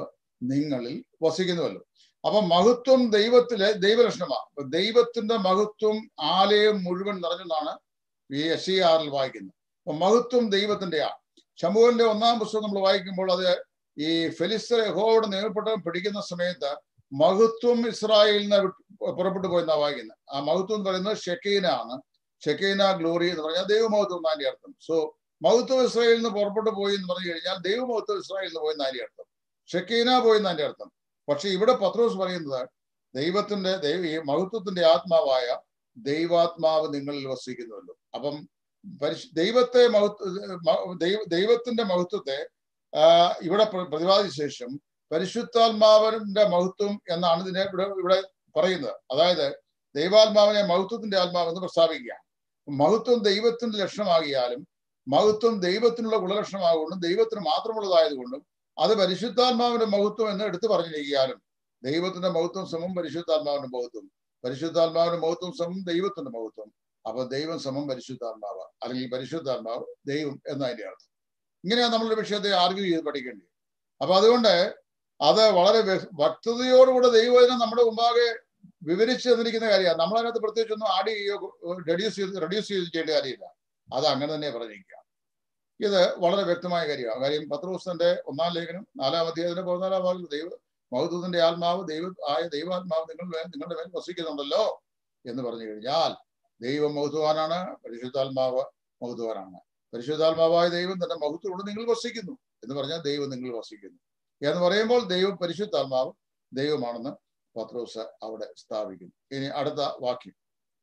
നിങ്ങളിൽ വസിക്കുന്നുവല്ലോ അപ്പൊ മഹത്വം ദൈവത്തിലെ ദൈവലക്ഷണമാണ് അപ്പൊ ദൈവത്തിന്റെ മഹത്വം ആലയം മുഴുവൻ നിറഞ്ഞെന്നാണ് ഈ എസ് സി ആറിൽ വായിക്കുന്നത് അപ്പൊ മഹത്വം ദൈവത്തിന്റെയാ ശമുവിന്റെ ഒന്നാം പുസ്തകം നമ്മൾ വായിക്കുമ്പോൾ അത് ഈ ഫെലിസ്തർ യഹോവോട് നിയമപ്പെട്ടവൻ പിടിക്കുന്ന സമയത്ത് മഹത്വം ഇസ്രായേലിന് പുറപ്പെട്ടു പോയെന്നാ വായിക്കുന്നത് ആ മഹത്വം എന്ന് പറയുന്നത് ഷെക്കീന ആണ് ഷെക്കീന ഗ്ലോറി എന്ന് പറഞ്ഞാൽ ദൈവമഹത്വം എന്നാണ് അർത്ഥം സോ മഹത്വം ഇസ്രായേലിൽ നിന്ന് പുറപ്പെട്ടു പോയി എന്ന് പറഞ്ഞു കഴിഞ്ഞാൽ ദൈവമഹത്വം ഇസ്രായേലിൽ നിന്ന് പോയെന്ന് അതിന്റെ അർത്ഥം ഷെക്കീന പോയെന്ന് അതിന്റെ അർത്ഥം പക്ഷെ ഇവിടെ പത്രോസ് പറയുന്നത് ദൈവത്തിന്റെ ദൈവ ഈ മഹത്വത്തിന്റെ ആത്മാവായ ദൈവാത്മാവ് നിങ്ങളിൽ വസിക്കുന്നുവല്ലോ അപ്പം പരിശു ദൈവത്തെ മഹത്വ ദൈവ ദൈവത്തിന്റെ മഹത്വത്തെ ഇവിടെ പ്രതിപാദിച്ച ശേഷം പരിശുദ്ധാത്മാവിന്റെ മഹത്വം എന്നാണ് ഇതിനെ ഇവിടെ ഇവിടെ പറയുന്നത് അതായത് ദൈവാത്മാവിനെ മഹത്വത്തിന്റെ ആത്മാവെന്ന് പ്രസ്താവിക്കുകയാണ് മഹത്വം ദൈവത്തിന്റെ ലക്ഷണമാകിയാലും മഹത്വം ദൈവത്തിനുള്ള ഗുണലക്ഷണമാകൊണ്ടും ദൈവത്തിന് മാത്രമുള്ളതായതുകൊണ്ടും അത് പരിശുദ്ധാത്മാവിന്റെ മഹത്വം എന്ന് എടുത്തു പറഞ്ഞിരിക്കാനും ദൈവത്തിന്റെ മഹത്വം സമം പരിശുദ്ധാത്മാവിന്റെ മഹത്വം പരിശുദ്ധാത്മാവിന്റെ മഹത്വം സമം ദൈവത്തിന്റെ മഹത്വം അപ്പൊ ദൈവം സമം പരിശുദ്ധാത്മാവ് അല്ലെങ്കിൽ പരിശുദ്ധാത്മാവ് ദൈവം എന്നതിന്റെ അർത്ഥം ഇങ്ങനെയാണ് നമ്മളുടെ വിഷയത്തെ ആർഗ്യൂ ചെയ്ത് പഠിക്കേണ്ടത് അപ്പൊ അതുകൊണ്ട് അത് വളരെ ഭക്തതയോടുകൂടെ ദൈവവചനം നമ്മുടെ മുമ്പാകെ വിവരിച്ചു തന്നിരിക്കുന്ന കാര്യമാണ് നമ്മളതിനകത്ത് പ്രത്യേകിച്ചൊന്നും ആഡ് ചെയ്യുകയോ റെഡ്യൂസ് ചെയ്ത് റെഡ്യൂസ് ചെയ്ത് ചെയ്യേണ്ട കാര്യമില്ല അത് അങ്ങനെ തന്നെ പറഞ്ഞിരിക്കുക ഇത് വളരെ വ്യക്തമായ കാര്യമാണ് കാര്യം പത്രോസിന്റെ ഒന്നാം ലേഖനം നാലാം അധ്യായത്തിന്റെ പതിനാലാം ഭാഗം ദൈവ മഹത്വത്തിന്റെ ആത്മാവ് ദൈവ ആയ ദൈവാത്മാവ് നിങ്ങൾ നിങ്ങളുടെ മേൽ വസിക്കുന്നുണ്ടല്ലോ എന്ന് പറഞ്ഞു കഴിഞ്ഞാൽ ദൈവം മഹത്വാനാണ് പരിശുദ്ധാത്മാവ് മഹത്വാനാണ് പരിശുദ്ധാത്മാവായ ദൈവം തന്റെ മഹത്വത്തോട് നിങ്ങൾ വസിക്കുന്നു എന്ന് പറഞ്ഞാൽ ദൈവം നിങ്ങൾ വസിക്കുന്നു എന്ന് പറയുമ്പോൾ ദൈവം പരിശുദ്ധാത്മാവ് ദൈവമാണെന്ന് പത്രോസ് അവിടെ സ്ഥാപിക്കുന്നു ഇനി അടുത്ത വാക്യം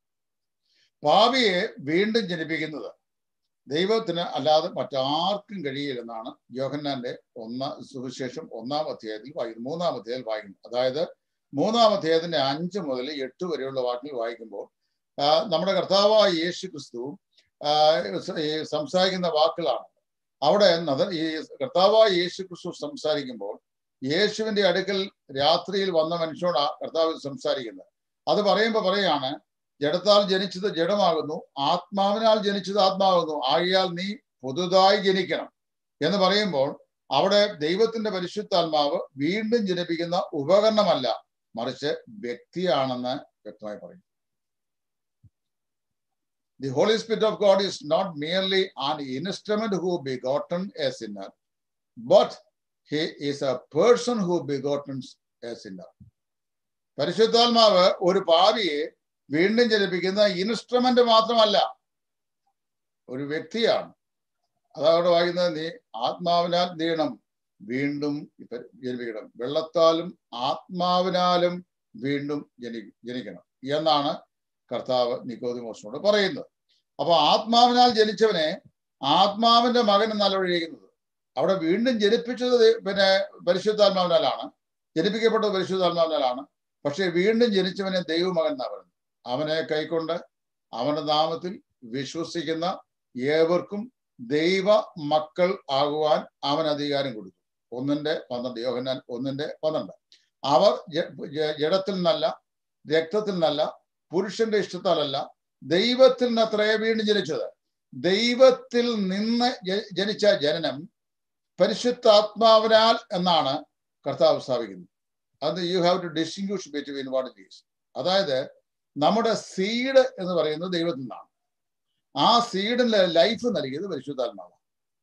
പാപിയെ വീണ്ടും ജനിപ്പിക്കുന്നത് ദൈവത്തിന് അല്ലാതെ മറ്റാർക്കും കഴിയില്ലെന്നാണ് യോഹന്നാന്റെ ഒന്നാം സുവിശേഷം ഒന്നാം അധ്യായത്തിൽ വായിക്കുന്നത് മൂന്നാം അധ്യായത്തിൽ വായിക്കുന്നത് അതായത് മൂന്നാം അധ്യായത്തിന്റെ അഞ്ച് മുതൽ എട്ട് വരെയുള്ള വാക്യങ്ങൾ വായിക്കുമ്പോൾ നമ്മുടെ കർത്താവായ യേശു ക്രിസ്തു സംസാരിക്കുന്ന വാക്കുകളാണ് അവിടെ ഈ കർത്താവായ യേശു ക്രിസ്തു സംസാരിക്കുമ്പോൾ യേശുവിന്റെ അടുക്കൽ രാത്രിയിൽ വന്ന മനുഷ്യനോടാ കർത്താവ് സംസാരിക്കുന്നത് അത് പറയുമ്പോൾ പറയാണ് ജഡത്താൽ ജനിച്ചത് ജഡമാകുന്നു ആത്മാവിനാൽ ജനിച്ചത് ആത്മാകുന്നു ആകിയാൽ നീ പുതുതായി ജനിക്കണം എന്ന് പറയുമ്പോൾ അവിടെ ദൈവത്തിന്റെ പരിശുദ്ധാത്മാവ് വീണ്ടും ജനിപ്പിക്കുന്ന ഉപകരണമല്ല മറിച്ച് വ്യക്തിയാണെന്ന് വ്യക്തമായി പറയും The Holy Spirit of God is not merely an instrument who begotten a sinner, but he is a person who begotten a sinner. പരിശുദ്ധാത്മാവ് ഒരു പാപിയെ വീണ്ടും ജനിപ്പിക്കുന്ന ഇൻസ്ട്രുമെന്റ് മാത്രമല്ല ഒരു വ്യക്തിയാണ് അതവിടെ വായിക്കുന്നത് നീ ആത്മാവിനാൽ നീണം വീണ്ടും ജനിപ്പിക്കണം വെള്ളത്താലും ആത്മാവിനാലും വീണ്ടും ജനി ജനിക്കണം എന്നാണ് കർത്താവ് നിക്കോദിമോസിനോട് പറയുന്നത് അപ്പൊ ആത്മാവിനാൽ ജനിച്ചവനെ ആത്മാവിന്റെ മകൻ എന്നല്ല എഴുതിയിരിക്കുന്നത് അവിടെ വീണ്ടും ജനിപ്പിച്ചത് പിന്നെ പരിശുദ്ധാത്മാവിനാലാണ് ജനിപ്പിക്കപ്പെട്ടത് പരിശുദ്ധാത്മാവിനാലാണ് പക്ഷെ വീണ്ടും ജനിച്ചവനെ ദൈവമകൻ എന്നാ പറയുന്നത് അവനെ കൈക്കൊണ്ട് അവന്റെ നാമത്തിൽ വിശ്വസിക്കുന്ന ഏവർക്കും ദൈവ മക്കൾ ആകുവാൻ അവൻ അധികാരം കൊടുത്തു ഒന്നിന്റെ പന്ത്രണ്ട് യോഹന്നാൻ ഒന്നിന്റെ പന്ത്രണ്ട് അവർ ജഡത്തിൽ നിന്നല്ല രക്തത്തിൽ നിന്നല്ല പുരുഷന്റെ ഇഷ്ടത്താലല്ല ദൈവത്തിൽ നിന്ന് അത്രയെ വീണ്ടും ജനിച്ചത് ദൈവത്തിൽ നിന്ന് ജനിച്ച ജനനം പരിശുദ്ധാത്മാവിനാൽ എന്നാണ് കർത്താവ് സ്ഥാപിക്കുന്നത് അത് you have to distinguish between what it is അതായത് നമ്മുടെ സീഡ് എന്ന് പറയുന്നത് ദൈവത്തിൽ നിന്നാണ് ആ സീഡിന്റെ ലൈഫ് നൽകിയത് പരിശുദ്ധാത്മാവാണ്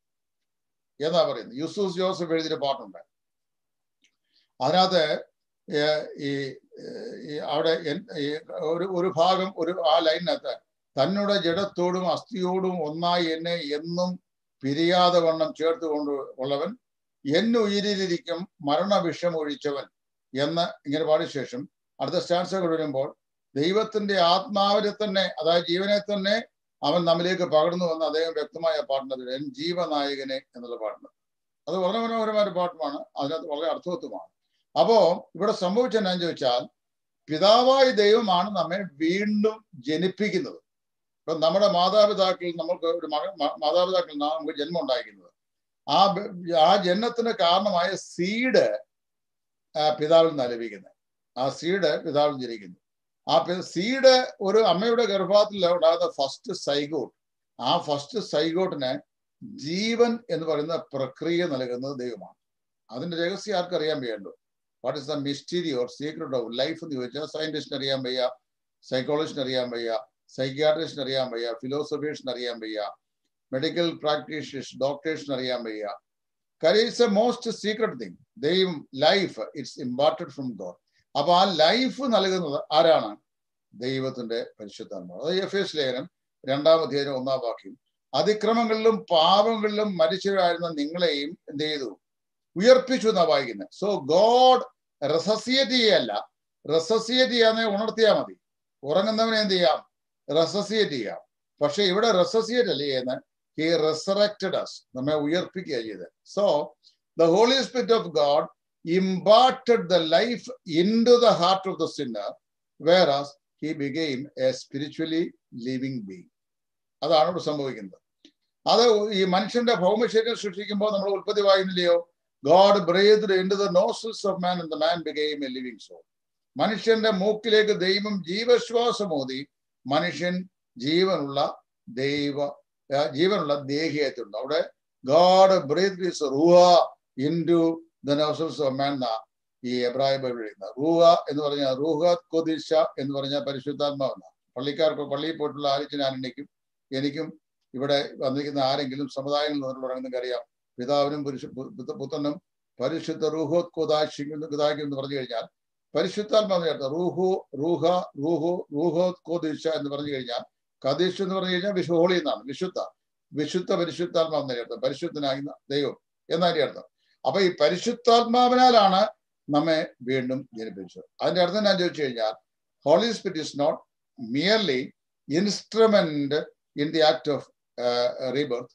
എന്നാ പറയുന്നത് യൂസൂസ് ജോസഫ് എഴുതിയ പാട്ടുണ്ട് അതിനകത്ത് ഈ അവിടെ ഒരു ഒരു ഭാഗം ഒരു ആ ലൈനിനകത്ത് തന്നോട് ജഡത്തോടും അസ്ഥിയോടും ഒന്നായി എന്നെ എന്നും പിരിയാതെ വണ്ണം ചേർത്ത് കൊണ്ട് ഉള്ളവൻ എന്നെ ഉയരിലിരിക്കും മരണവിഷം ഒഴിച്ചവൻ എന്ന് ഇങ്ങനെ പാടിയ ശേഷം അടുത്ത സ്റ്റാൻസുകൾ വരുമ്പോൾ ദൈവത്തിന്റെ ആത്മാവിനെ തന്നെ അതായത് ജീവനെ തന്നെ അവൻ നമ്മിലേക്ക് പകർന്നു വന്ന് അദ്ദേഹം വ്യക്തമായ പാടുന്നത് എൻ ജീവനായകനെ എന്നുള്ള പാട്ടുണ്ട് അത് വളരെ മനോഹരമായ പാട്ടുമാണ് അതിനകത്ത് വളരെ അർത്ഥവത്വമാണ് അപ്പോ ഇവിടെ സംഭവിച്ചെന്നു ചോദിച്ചാൽ പിതാവായ ദൈവമാണ് നമ്മെ വീണ്ടും ജനിപ്പിക്കുന്നത് ഇപ്പൊ നമ്മുടെ മാതാപിതാക്കൾ നമ്മൾക്ക് ഒരു മകൻ മാതാപിതാക്കൾ നമുക്ക് ജന്മം ഉണ്ടായിരിക്കുന്നത് ആ ആ ജന്മത്തിന് കാരണമായ സീഡ് പിതാവിൽ നിന്ന് ലഭിക്കുന്നത് ആ സീഡ് പിതാവിൽ ജനിക്കുന്നു ആ സീഡ് ഒരു അമ്മയുടെ ഗർഭത്തിൽ ഉണ്ടാകുന്ന ഫസ്റ്റ് സൈഗോട്ട് ആ ഫസ്റ്റ് സൈഗോട്ടിന് ജീവൻ എന്ന് പറയുന്ന പ്രക്രിയ നൽകുന്നത് ദൈവമാണ് അതിന്റെ രഹസ്യം ആർക്കറിയാൻ വേണ്ടു what is the mystery or secret of life എന്ന് ചോദിച്ചാൽ സയന്റിസ്റ്റിന് അറിയാൻ വയ്യ സൈക്കോളജിസ്റ്റിന് അറിയാൻ വയ്യ സൈക്യാട്രിസ്റ്റിന് അറിയാൻ വയ്യ ഫിലോസഫേഴ്സിന് അറിയാൻ വയ്യ മെഡിക്കൽ പ്രാക്ടീഷണേഴ്സ് ഡോക്ടേഴ്സിന് അറിയാൻ വയ്യ കാര്യം it's a most secret thing ദൈവം life it's imparted from God അപ്പൊ ആ ലൈഫ് നൽകുന്നത് ആരാണ് ദൈവത്തിന്റെ പരിശുദ്ധാത്മാവ് അത് എഫ് എസ് ലേഖനം രണ്ടാം അധ്യായം ഒന്നാം വാക്യം അതിക്രമങ്ങളിലും പാപങ്ങളിലും മരിച്ചവരായിരുന്ന നിങ്ങളെയും എന്ത് ചെയ്തു ഉയർപ്പിച്ചു എന്നാ വായിക്കുന്നത് സോ ഗോഡ് റെസസിയേറ്റ് ചെയ്യല്ല റെസസിയേറ്റ് ചെയ്യാന്നെ ഉണർത്തിയാൽ മതി ഉറങ്ങുന്നവനെ എന്ത് ചെയ്യാം റെസസിയേറ്റ് ചെയ്യാം പക്ഷെ ഇവിടെ റെസസിയേറ്റ് അല്ല ചെയ്യുന്നത് ഹി റെസറക്റ്റഡ് അസ് നമ്മെ ഉയർപ്പിക്കുക ചെയ്ത് so the holy spirit of God imparted the life into the heart of the sinner, whereas he became a spiritually living being. അതാണ് ഇവിടെ സംഭവിക്കുന്നത് അത് ഈ മനുഷ്യന്റെ ഭൗമശരീരം സൃഷ്ടിക്കുമ്പോൾ നമ്മൾ ഉൽപ്പത്തി വായുന്നില്ലയോ God breathed into the nostrils of man the man became a living soul മനുഷ്യന്റെ മൂക്കിലേക്ക് ദൈവം ജീവശ്വാസം ഓതി മനുഷ്യൻ ജീവനുള്ള ദൈവ ജീവനുള്ള ദേഹിയായിട്ടുണ്ട് അവിടെ ഗോഡ് ബ്രേത്ത് ഇസ് റൂഹ into the nostrils of man ഈ എബ്രായ ബൈബിൾ എഴുതുന്നത് റൂഹ എന്ന് പറഞ്ഞാൽ റൂഹ കൊദിശ എന്ന് പറഞ്ഞാൽ പരിശുദ്ധാത്മാവെന്ന പള്ളിക്കാർക്ക് പള്ളിയിൽ പോയിട്ടുള്ള ആലിച്ചനാരണ്യക്കും എനിക്കും ഇവിടെ വന്നിരിക്കുന്ന ആരെങ്കിലും സമുദായങ്ങളിൽ നിന്നുള്ളവരാണെന്ന് അറിയാം പിതാവിനും പുരുഷ പുത്രനും പരിശുദ്ധ റൂഹോ കൊതാശിക്കും ഗതാക്കും എന്ന് പറഞ്ഞു കഴിഞ്ഞാൽ പരിശുദ്ധാത്മാവിന് ചേർത്ത് റൂഹു റൂഹ റൂഹു റൂഹോ കോദിശ എന്ന് പറഞ്ഞു കഴിഞ്ഞാൽ കദീഷ് എന്ന് പറഞ്ഞു കഴിഞ്ഞാൽ വിശു ഹോളി എന്നാണ് വിശുദ്ധ വിശുദ്ധ പരിശുദ്ധാത്മാവെന്ന് ചേർത്ത് പരിശുദ്ധനാകുന്ന ദൈവം എന്നതിന്റെ അർത്ഥം അപ്പൊ ഈ പരിശുദ്ധാത്മാവിനാലാണ് നമ്മെ വീണ്ടും ജനിപ്പിച്ചത് അതിന്റെ അർത്ഥം ഞാൻ ചോദിച്ചു കഴിഞ്ഞാൽ holy spirit is not merely instrument in the act of rebirth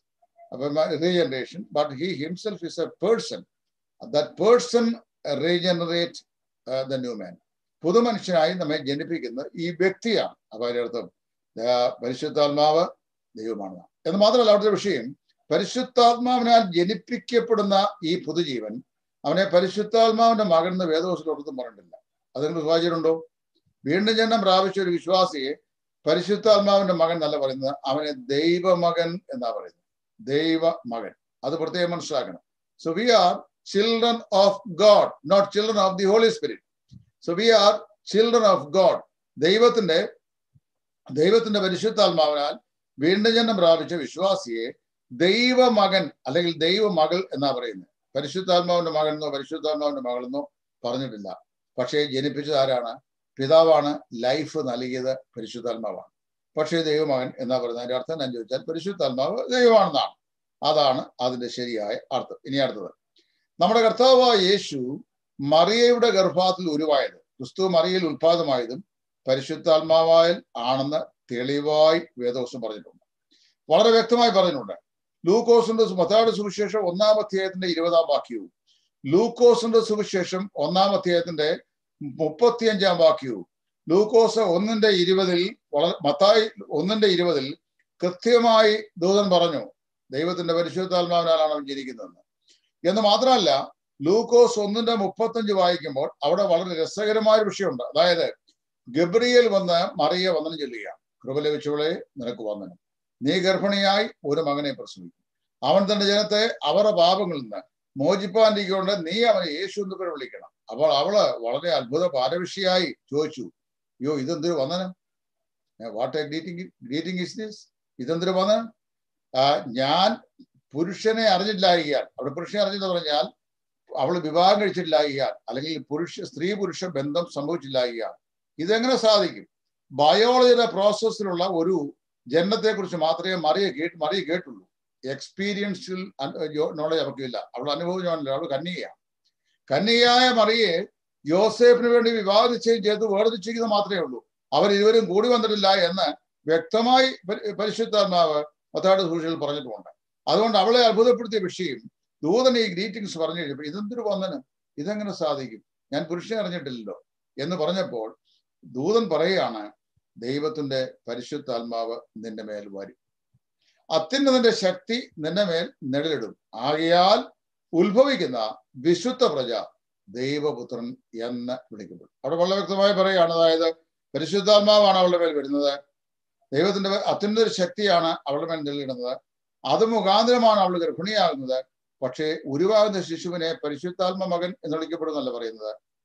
regeneration but he himself is a person that person regenerate the new man പുതുമനുഷ്യനായി നമ്മെ ജനിപ്പിക്കുന്ന ഈ വ്യക്തിയാണ് അപ്പൊ അതിന്റെ അർത്ഥം പരിശുദ്ധാത്മാവ് ദൈവമാണ് എന്ന് മാത്രമല്ല അവിടുത്തെ വിഷയം പരിശുദ്ധാത്മാവിനാൽ ജനിപ്പിക്കപ്പെടുന്ന ഈ പുതുജീവൻ അവനെ പരിശുദ്ധാത്മാവിന്റെ മകൻ എന്ന് വേദവസത്തിലൊട്ടും പറഞ്ഞിട്ടില്ല അതിന് വായിച്ചിട്ടുണ്ടോ വീണ്ടും ജന്മം പ്രാപിച്ച ഒരു വിശ്വാസിയെ പരിശുദ്ധാത്മാവിന്റെ മകൻ എന്നല്ല പറയുന്നത് അവനെ ദൈവമകൻ എന്നാ പറയുന്നത് ദൈവ മകൻ അത് പ്രത്യേകം മനസ്സിലാക്കണം so we are children of God not children of the holy spirit so we are children of God ദൈവത്തിന്റെ ദൈവത്തിന്റെ പരിശുദ്ധാത്മാവിനാൽ വീണ്ടും ജന്മം പ്രാപിച്ച വിശ്വാസിയെ ദൈവമകൻ അല്ലെങ്കിൽ ദൈവമകൾ എന്നാ പറയുന്നത് പരിശുദ്ധാത്മാവിന്റെ മകൻ എന്നോ പരിശുദ്ധാത്മാവിന്റെ മകളെന്നോ പറഞ്ഞിട്ടില്ല പക്ഷേ ജനിപ്പിച്ചത് ആരാണ് പിതാവാണ് ലൈഫ് നൽകിയത് പരിശുദ്ധാത്മാവാണ് പക്ഷേ ദൈവമകൻ എന്നാ പറയുന്നത് അതിന്റെ അർത്ഥം ഞാൻ ചോദിച്ചാൽ പരിശുദ്ധാത്മാവ് ദൈവമാണെന്നാണ് അതാണ് അതിന്റെ ശരിയായ അർത്ഥം ഇനി അടുത്തത് നമ്മുടെ കർത്താവായ യേശു മറിയയുടെ ഗർഭാത്തിൽ ഉരുവായത് ക്രിസ്തു മറിയയിൽ ഉത്പാദമായതും പരിശുദ്ധാത്മാവായാൽ ആണെന്ന് തെളിവായി വേദവസം പറഞ്ഞിട്ടുണ്ട് വളരെ വ്യക്തമായി പറഞ്ഞിട്ടുണ്ട് ലൂക്കോസിന്റെ മത്തായുടെ സുവിശേഷം ഒന്നാം അധ്യായത്തിന്റെ ഇരുപതാം വാക്യവും ലൂക്കോസിന്റെ സുവിശേഷം ഒന്നാം അധ്യായത്തിന്റെ മുപ്പത്തിയഞ്ചാം വാക്യവും ലൂക്കോസ് ഒന്നിന്റെ ഇരുപതിൽ വളരെ മത്തായി ഒന്നിന്റെ ഇരുപതിൽ കൃത്യമായി ദൂതൻ പറഞ്ഞു ദൈവത്തിന്റെ പരിശുദ്ധാത്മാവിനാലാണ് അവൻ ജനിക്കുന്നതെന്ന് എന്ന് മാത്രമല്ല ലൂക്കോസ് ഒന്നിന്റെ മുപ്പത്തഞ്ച് വായിക്കുമ്പോൾ അവിടെ വളരെ രസകരമായ ഒരു വിഷയമുണ്ട് അതായത് ഗബ്രിയേൽ വന്ന് മറിയ വന്ദനം ചൊല്ലുക കൃപ ലഭിച്ചവളെ നിനക്ക് വന്ദനം നീ ഗർഭിണിയായി ഒരു മകനെ പ്രസവിക്കും അവൻ തന്റെ ജനത്തെ അവരുടെ പാപങ്ങളിൽ നിന്ന് മോചിപ്പാണ്ടിക്കൊണ്ട് നീ അവനെ യേശു എന്ന് പേര് വിളിക്കണം അപ്പോൾ അവള് വളരെ അത്ഭുത പാരവിഷിയായി ചോദിച്ചു അയ്യോ ഇതെന്തൊരു വന്ദനം what a greeting greeting is this ഇതെന്തൊരു വന്ദനം ഞാൻ പുരുഷനെ അറിഞ്ഞില്ലായികയാൽ അവിടെ പുരുഷനെ അറിഞ്ഞില്ല പറഞ്ഞാൽ അവൾ വിവാഹം കഴിച്ചിട്ടില്ലായികയാൽ അല്ലെങ്കിൽ പുരുഷ സ്ത്രീ പുരുഷ ബന്ധം സംഭവിച്ചില്ലായികയാൽ ഇതെങ്ങനെ സാധിക്കും ബയോളജിയുടെ പ്രോസസ്സിലുള്ള ഒരു ജന്മത്തെ കുറിച്ച് മാത്രമേ മറിയ കേട്ട് മറിയ കേട്ടുള്ളൂ എക്സ്പീരിയൻഷ്യൽ നോളജ് അവർക്കില്ല അവൾ അനുഭവിച്ചാണല്ലോ അവൾ കന്യകയാണ് കന്യകയായ മറിയെ യോസേഫിന് വേണ്ടി വിവാഹ നിശ്ചയം ചെയ്ത് വേർതിരിച്ചിരിക്കുന്നത് മാത്രമേ ഉള്ളൂ അവർ ഇരുവരും കൂടി വന്നിട്ടില്ല എന്ന് വ്യക്തമായി പരിശുദ്ധാത്മാവ് മത്താട് സൂക്ഷികൾ പറഞ്ഞിട്ടുമുണ്ട് അതുകൊണ്ട് അവളെ അത്ഭുതപ്പെടുത്തിയ വിഷയം ദൂതൻ ഈ ഗ്രീറ്റിംഗ്സ് പറഞ്ഞു കഴിഞ്ഞപ്പോൾ ഇതെന്തൊരു വന്ദനം ഇതെങ്ങനെ സാധിക്കും ഞാൻ പുരുഷനെ അറിഞ്ഞിട്ടില്ലല്ലോ എന്ന് പറഞ്ഞപ്പോൾ ദൂതൻ പറയുകയാണ് ദൈവത്തിന്റെ പരിശുദ്ധാത്മാവ് നിന്റെ മേൽ വരും അത്യുന്നതിന്റെ ശക്തി നിന്റെ മേൽ നിഴലിടും ആകയാൽ ഉത്ഭവിക്കുന്ന വിശുദ്ധ പ്രജ ദൈവപുത്രൻ എന്ന് വിളിക്കപ്പെടും അവിടെ വളരെ വ്യക്തമായി പറയുകയാണ് അതായത് പരിശുദ്ധാത്മാവാണ് അവളുടെ മേൽ വരുന്നത് ദൈവത്തിന്റെ അത്യുന്നത ശക്തിയാണ് അവളുടെ മേൽ നിഴലിടുന്നത് അത് മുഖാന്തരമാണ് അവൾ ഗർഭിണിയാകുന്നത് പക്ഷേ ഉരുവാകുന്ന ശിശുവിനെ പരിശുദ്ധാത്മ മകൻ എന്ന് വിളിക്കപ്പെടുന്നല്ല പറയുന്നത്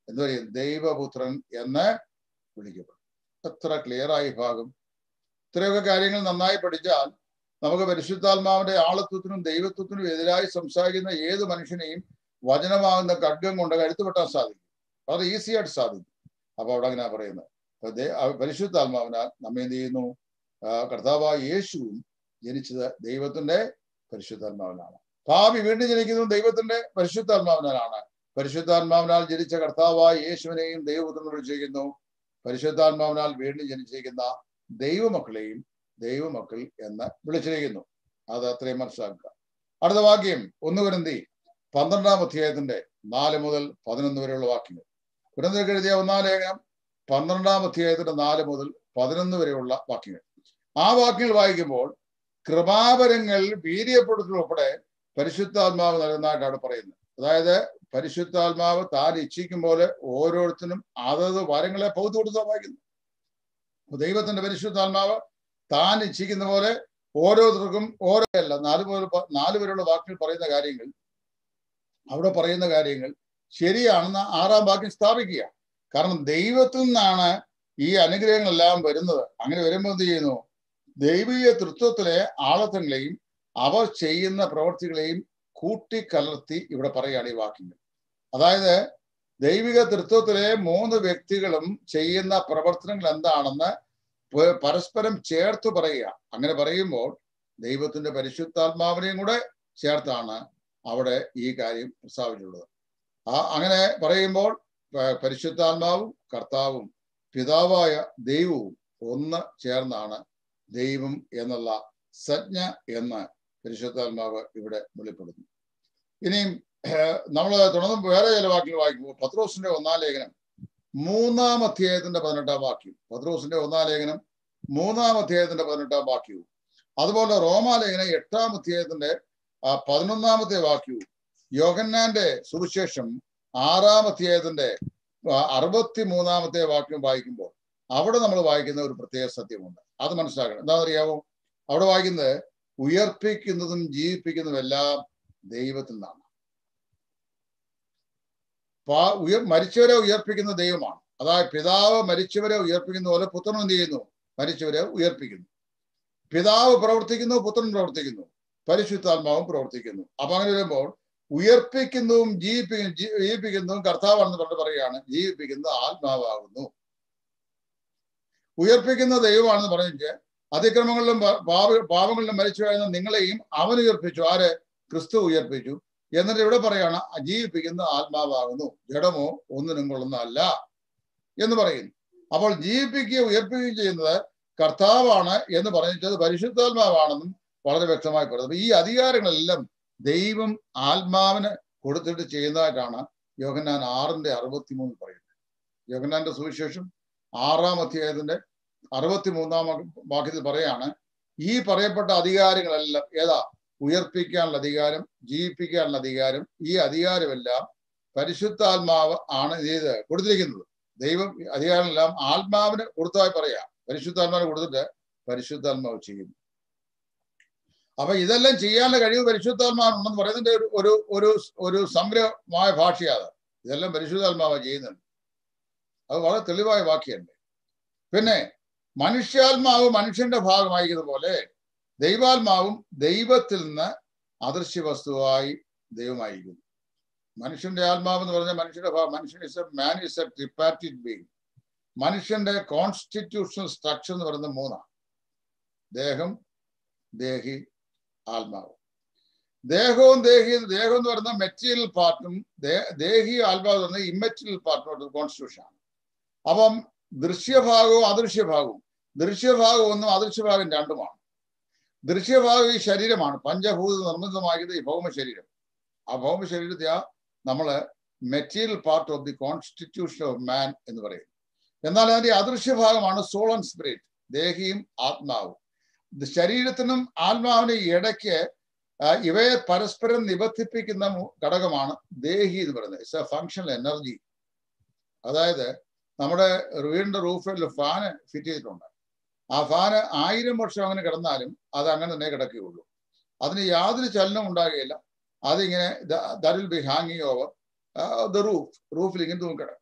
എന്ത് പറയും ദൈവപുത്രൻ എന്ന് വിളിക്കപ്പെടും എത്ര ക്ലിയർ ആയി ഭാഗം ഇത്രയൊക്കെ കാര്യങ്ങൾ നന്നായി പഠിച്ചാൽ നമുക്ക് പരിശുദ്ധാത്മാവിന്റെ ആളത്വത്തിനും ദൈവത്വത്തിനും എതിരായി സംസാരിക്കുന്ന ഏത് മനുഷ്യനെയും വചനമാകുന്ന ഖഡ്ഗം കൊണ്ട് കഴുത്ത് വെട്ടാൻ സാധിക്കും വളരെ ഈസി ആയിട്ട് സാധിക്കും അപ്പൊ അവിടെ അങ്ങനെ പറയുന്നത് അപ്പൊ ദേ- ആ പരിശുദ്ധാത്മാവിനാൽ നമ്മെ എന്ത് ചെയ്യുന്നു ആ, കർത്താവായ യേശുവും ജനിച്ചത് ദൈവത്തിന്റെ പരിശുദ്ധാത്മാവിനാണ് ഭാവി വീണ്ടും ജനിക്കുന്നതും ദൈവത്തിന്റെ പരിശുദ്ധാത്മാവിനാലാണ് പരിശുദ്ധാത്മാവിനാൽ ജനിച്ച കർത്താവായ യേശുവിനെയും ദൈവപുത്രൻ വിളിച്ചിരിക്കുന്നു പരിശുദ്ധാത്മാവിനാൽ വീണ്ടും ജനിച്ചിരിക്കുന്ന ദൈവമക്കളെയും ദൈവമക്കൾ എന്ന് വിളിച്ചിരിക്കുന്നു അത് അത്രയും മനസ്സിലാക്കുക അടുത്ത വാക്യം ഒന്ന് കുരന്തി പന്ത്രണ്ടാം അധ്യായത്തിന്റെ നാല് മുതൽ പതിനൊന്ന് വരെയുള്ള വാക്യങ്ങൾ കുരന്തിക്ക് എഴുതിയ ഒന്നാം ലേഖനം പന്ത്രണ്ടാം അധ്യായത്തിന്റെ നാല് മുതൽ പതിനൊന്ന് വരെയുള്ള വാക്യങ്ങൾ ആ വാക്യങ്ങൾ വായിക്കുമ്പോൾ കൃപാവരങ്ങൾ വീര്യപ്പെടുത്തൽ ഉൾപ്പെടെ പരിശുദ്ധാത്മാവ് നൽകുന്നതായിട്ടാണ് പറയുന്നത് അതായത് പരിശുദ്ധാത്മാവ് താൻ ഇച്ഛിക്കും പോലെ ഓരോരുത്തരും അതത് വരങ്ങളെ പൗത്തു കൊടുത്താ വായിക്കുന്നു അപ്പൊ ദൈവത്തിന്റെ പരിശുദ്ധാത്മാവ് താൻ ഇച്ഛിക്കുന്ന പോലെ ഓരോരുത്തർക്കും ഓരോ അല്ല നാല് പോലെ നാല് പേരുള്ള വാക്കുകൾ പറയുന്ന കാര്യങ്ങൾ അവിടെ പറയുന്ന കാര്യങ്ങൾ ശരിയാണെന്ന് ആറാം വാക്യം സ്ഥാപിക്കുക കാരണം ദൈവത്തിൽ നിന്നാണ് ഈ അനുഗ്രഹങ്ങളെല്ലാം വരുന്നത് അങ്ങനെ വരുമ്പോൾ എന്ത് ചെയ്യുന്നു ദൈവീയ തൃത്വത്തിലെ ആളത്വങ്ങളെയും അവർ ചെയ്യുന്ന പ്രവർത്തികളെയും കൂട്ടിക്കലർത്തി ഇവിടെ പറയുകയാണ് ഈ വാക്യങ്ങൾ അതായത് ദൈവിക തൃത്വത്തിലെ മൂന്ന് വ്യക്തികളും ചെയ്യുന്ന പ്രവർത്തനങ്ങൾ എന്താണെന്ന് പ- പരസ്പരം ചേർത്ത് പറയുക അങ്ങനെ പറയുമ്പോൾ ദൈവത്തിന്റെ പരിശുദ്ധാത്മാവിനെയും കൂടെ ചേർത്താണ് അവിടെ ഈ കാര്യം പ്രസ്താവിച്ചിട്ടുള്ളത് ആ അങ്ങനെ പറയുമ്പോൾ പ- പരിശുദ്ധാത്മാവും കർത്താവും പിതാവായ ദൈവവും ഒന്ന് ചേർന്നാണ് ദൈവം എന്നുള്ള സജ്ഞ എന്ന് പരിശുദ്ധാത്മാവ് ഇവിടെ വെളിപ്പെടുന്നു ഇനിയും നമ്മൾ തുടർന്ന് വേറെ ചില വാക്യങ്ങൾ വായിക്കുമ്പോൾ പത്രോസിന്റെ ഒന്നാം ലേഖനം മൂന്നാം അധ്യായത്തിന്റെ പതിനെട്ടാം വാക്യം പത്രോസിന്റെ ഒന്നാം ലേഖനം മൂന്നാം അധ്യായത്തിന്റെ പതിനെട്ടാം വാക്യവും അതുപോലെ റോമാലേഖനം എട്ടാം അധ്യായത്തിന്റെ ആ പതിനൊന്നാമത്തെ വാക്യവും യോഹന്നാന്റെ സുവിശേഷം ആറാം അധ്യായത്തിന്റെ ആ, അറുപത്തി മൂന്നാമത്തെ വാക്യം വായിക്കുമ്പോൾ അവിടെ നമ്മൾ വായിക്കുന്ന ഒരു പ്രത്യേക സത്യമുണ്ട് അത് മനസ്സിലാക്കണം എന്താണെന്നറിയാമോ അവിടെ വായിക്കുന്നത് ഉയർപ്പിക്കുന്നതും ജീവിപ്പിക്കുന്നതും എല്ലാം ദൈവത്തിൽ നിന്നാണ് പാ- ഉയർ മരിച്ചവരെ ഉയർപ്പിക്കുന്ന ദൈവമാണ് അതായത് പിതാവ് മരിച്ചവരെ ഉയർപ്പിക്കുന്ന പോലെ പുത്രൻ എന്ത് ചെയ്യുന്നു മരിച്ചവരെ ഉയർപ്പിക്കുന്നു പിതാവ് പ്രവർത്തിക്കുന്നു പുത്രൻ പ്രവർത്തിക്കുന്നു പരിശുദ്ധാത്മാവും പ്രവർത്തിക്കുന്നു അപ്പൊ അങ്ങനെ വരുമ്പോൾ ഉയർപ്പിക്കുന്നതും ജീവിപ്പിക്കുന്ന ജീ- ജീവിപ്പിക്കുന്നതും കർത്താവാണെന്ന് പറഞ്ഞ് പറയുകയാണ് ജീവിപ്പിക്കുന്നത് ആത്മാവാകുന്നു ഉയർപ്പിക്കുന്ന ദൈവമാണെന്ന് പറഞ്ഞിട്ട് അതിക്രമങ്ങളിലും പാ- പാപ- പാപങ്ങളിലും മരിച്ചു കഴിഞ്ഞ നിങ്ങളെയും അവൻ ഉയർപ്പിച്ചു ആര് ക്രിസ്തു ഉയർപ്പിച്ചു എന്നിട്ട് ഇവിടെ പറയാണ് ജീവിപ്പിക്കുന്ന ആത്മാവാകുന്നു ജഡമോ ഒന്നിനും കൊള്ളുന്നതല്ല എന്ന് പറയുന്നു അപ്പോൾ ജീവിപ്പിക്കുകയും ഉയർപ്പിക്കുകയും ചെയ്യുന്നത് കർത്താവാണ് എന്ന് പറഞ്ഞിട്ട് പരിശുദ്ധാത്മാവാണെന്നും വളരെ വ്യക്തമായി പറയുന്നത് അപ്പൊ ഈ അധികാരങ്ങളെല്ലാം ദൈവം ആത്മാവിന് കൊടുത്തിട്ട് ചെയ്യുന്നതായിട്ടാണ് യോഹന്നാൻ ആറിന്റെ അറുപത്തിമൂന്ന് പറയുന്നത് യോഹന്നാന്റെ സുവിശേഷം ആറാം അധ്യായത്തിന്റെ അറുപത്തിമൂന്നാം വാക്യത്തിൽ പറയാണ് ഈ പറയപ്പെട്ട അധികാരങ്ങളെല്ലാം ഏതാ ഉയർപ്പിക്കാനുള്ള അധികാരം ജീവിപ്പിക്കാനുള്ള അധികാരം ഈ അധികാരമെല്ലാം പരിശുദ്ധാത്മാവ് ആണ് ഇത് ചെയ്ത് കൊടുത്തിരിക്കുന്നത് ദൈവം ഈ അധികാരമെല്ലാം ആത്മാവിന് കൊടുത്തതായി പറയാം പരിശുദ്ധാത്മാവിന് കൊടുത്തിട്ട് പരിശുദ്ധാത്മാവ് ചെയ്യുന്നു അപ്പൊ ഇതെല്ലാം ചെയ്യാനുള്ള കഴിവ് പരിശുദ്ധാത്മാവിനുണ്ടെന്ന് പറയുന്നതിന്റെ ഒരു ഒരു ഒരു ഒരു സംഗ്രഹമായ ഭാഷയാണ് ഇതെല്ലാം പരിശുദ്ധാത്മാവ് ചെയ്യുന്നുണ്ട് അത് വളരെ തെളിവായ വാക്യമുണ്ട് പിന്നെ മനുഷ്യാത്മാവ് മനുഷ്യന്റെ ഭാഗമായിരിക്കുന്ന പോലെ ദൈവാത്മാവും ദൈവത്തിൽ നിന്ന് അദൃശ്യ വസ്തുവായി ദൈവമായിരിക്കുന്നു മനുഷ്യന്റെ ആത്മാവ് എന്ന് പറഞ്ഞാൽ മനുഷ്യന്റെ ഭാഗം മനുഷ്യൻ is a man is a tripartite being മനുഷ്യന്റെ കോൺസ്റ്റിറ്റ്യൂഷണൽ സ്ട്രക്ചർ എന്ന് പറയുന്നത് മൂന്നാണ് ദേഹം ദേഹി ആത്മാവ് ദേഹവും ദേഹി ദേഹം എന്ന് പറയുന്ന മെറ്റീരിയൽ പാർട്ടും ദേഹി ആത്മാവ് എന്ന് പറയുന്നത് ഇമ്മറ്റീരിയൽ പാർട്ടും കോൺസ്റ്റിറ്റ്യൂഷൻ ആണ് അപ്പം ദൃശ്യഭാഗവും അദൃശ്യഭാഗവും ദൃശ്യഭാഗം ഒന്നും അദൃശ്യഭാഗം രണ്ടുമാണ് ദൃശ്യഭാഗം ഈ ശരീരമാണ് പഞ്ചഭൂത നിർമ്മിതമായത് ഈ ഭൗമ ശരീരം ആ ഭൗമ ശരീരത്തെ ആ നമ്മള് material part of the constitution of man എന്ന് പറയും എന്നാൽ അതിന്റെ അദൃശ്യഭാഗമാണ് സോൾ ആൻഡ് സ്പിരിറ്റ് ദേഹിയും ആത്മാവും ഇത് ശരീരത്തിനും ആത്മാവിനും ഇടയ്ക്ക് ആ, ഇവയെ പരസ്പരം നിബന്ധിപ്പിക്കുന്ന മു- ഘടകമാണ് ദേഹി എന്ന് പറയുന്നത് ഇറ്റ്സ് എ ഫങ്ഷണൽ എനർജി അതായത് നമ്മുടെ വീടിന്റെ റൂഫിൽ ഫാന് ഫിറ്റ് ചെയ്തിട്ടുണ്ട് ആ ഫാന് ആയിരം വർഷം അങ്ങനെ കിടന്നാലും അത് അങ്ങനെ തന്നെ കിടക്കുകയുള്ളൂ അതിന് യാതൊരു ചലനവും ഉണ്ടാകുകയില്ല അതിങ്ങനെ ദാറ്റ് വിൽ ബി ഹാങ്ങിങ് ഓവർ ദ റൂഫ് റൂഫിൽ ഇങ്ങനെ തൂങ്ങിക്കിടക്കും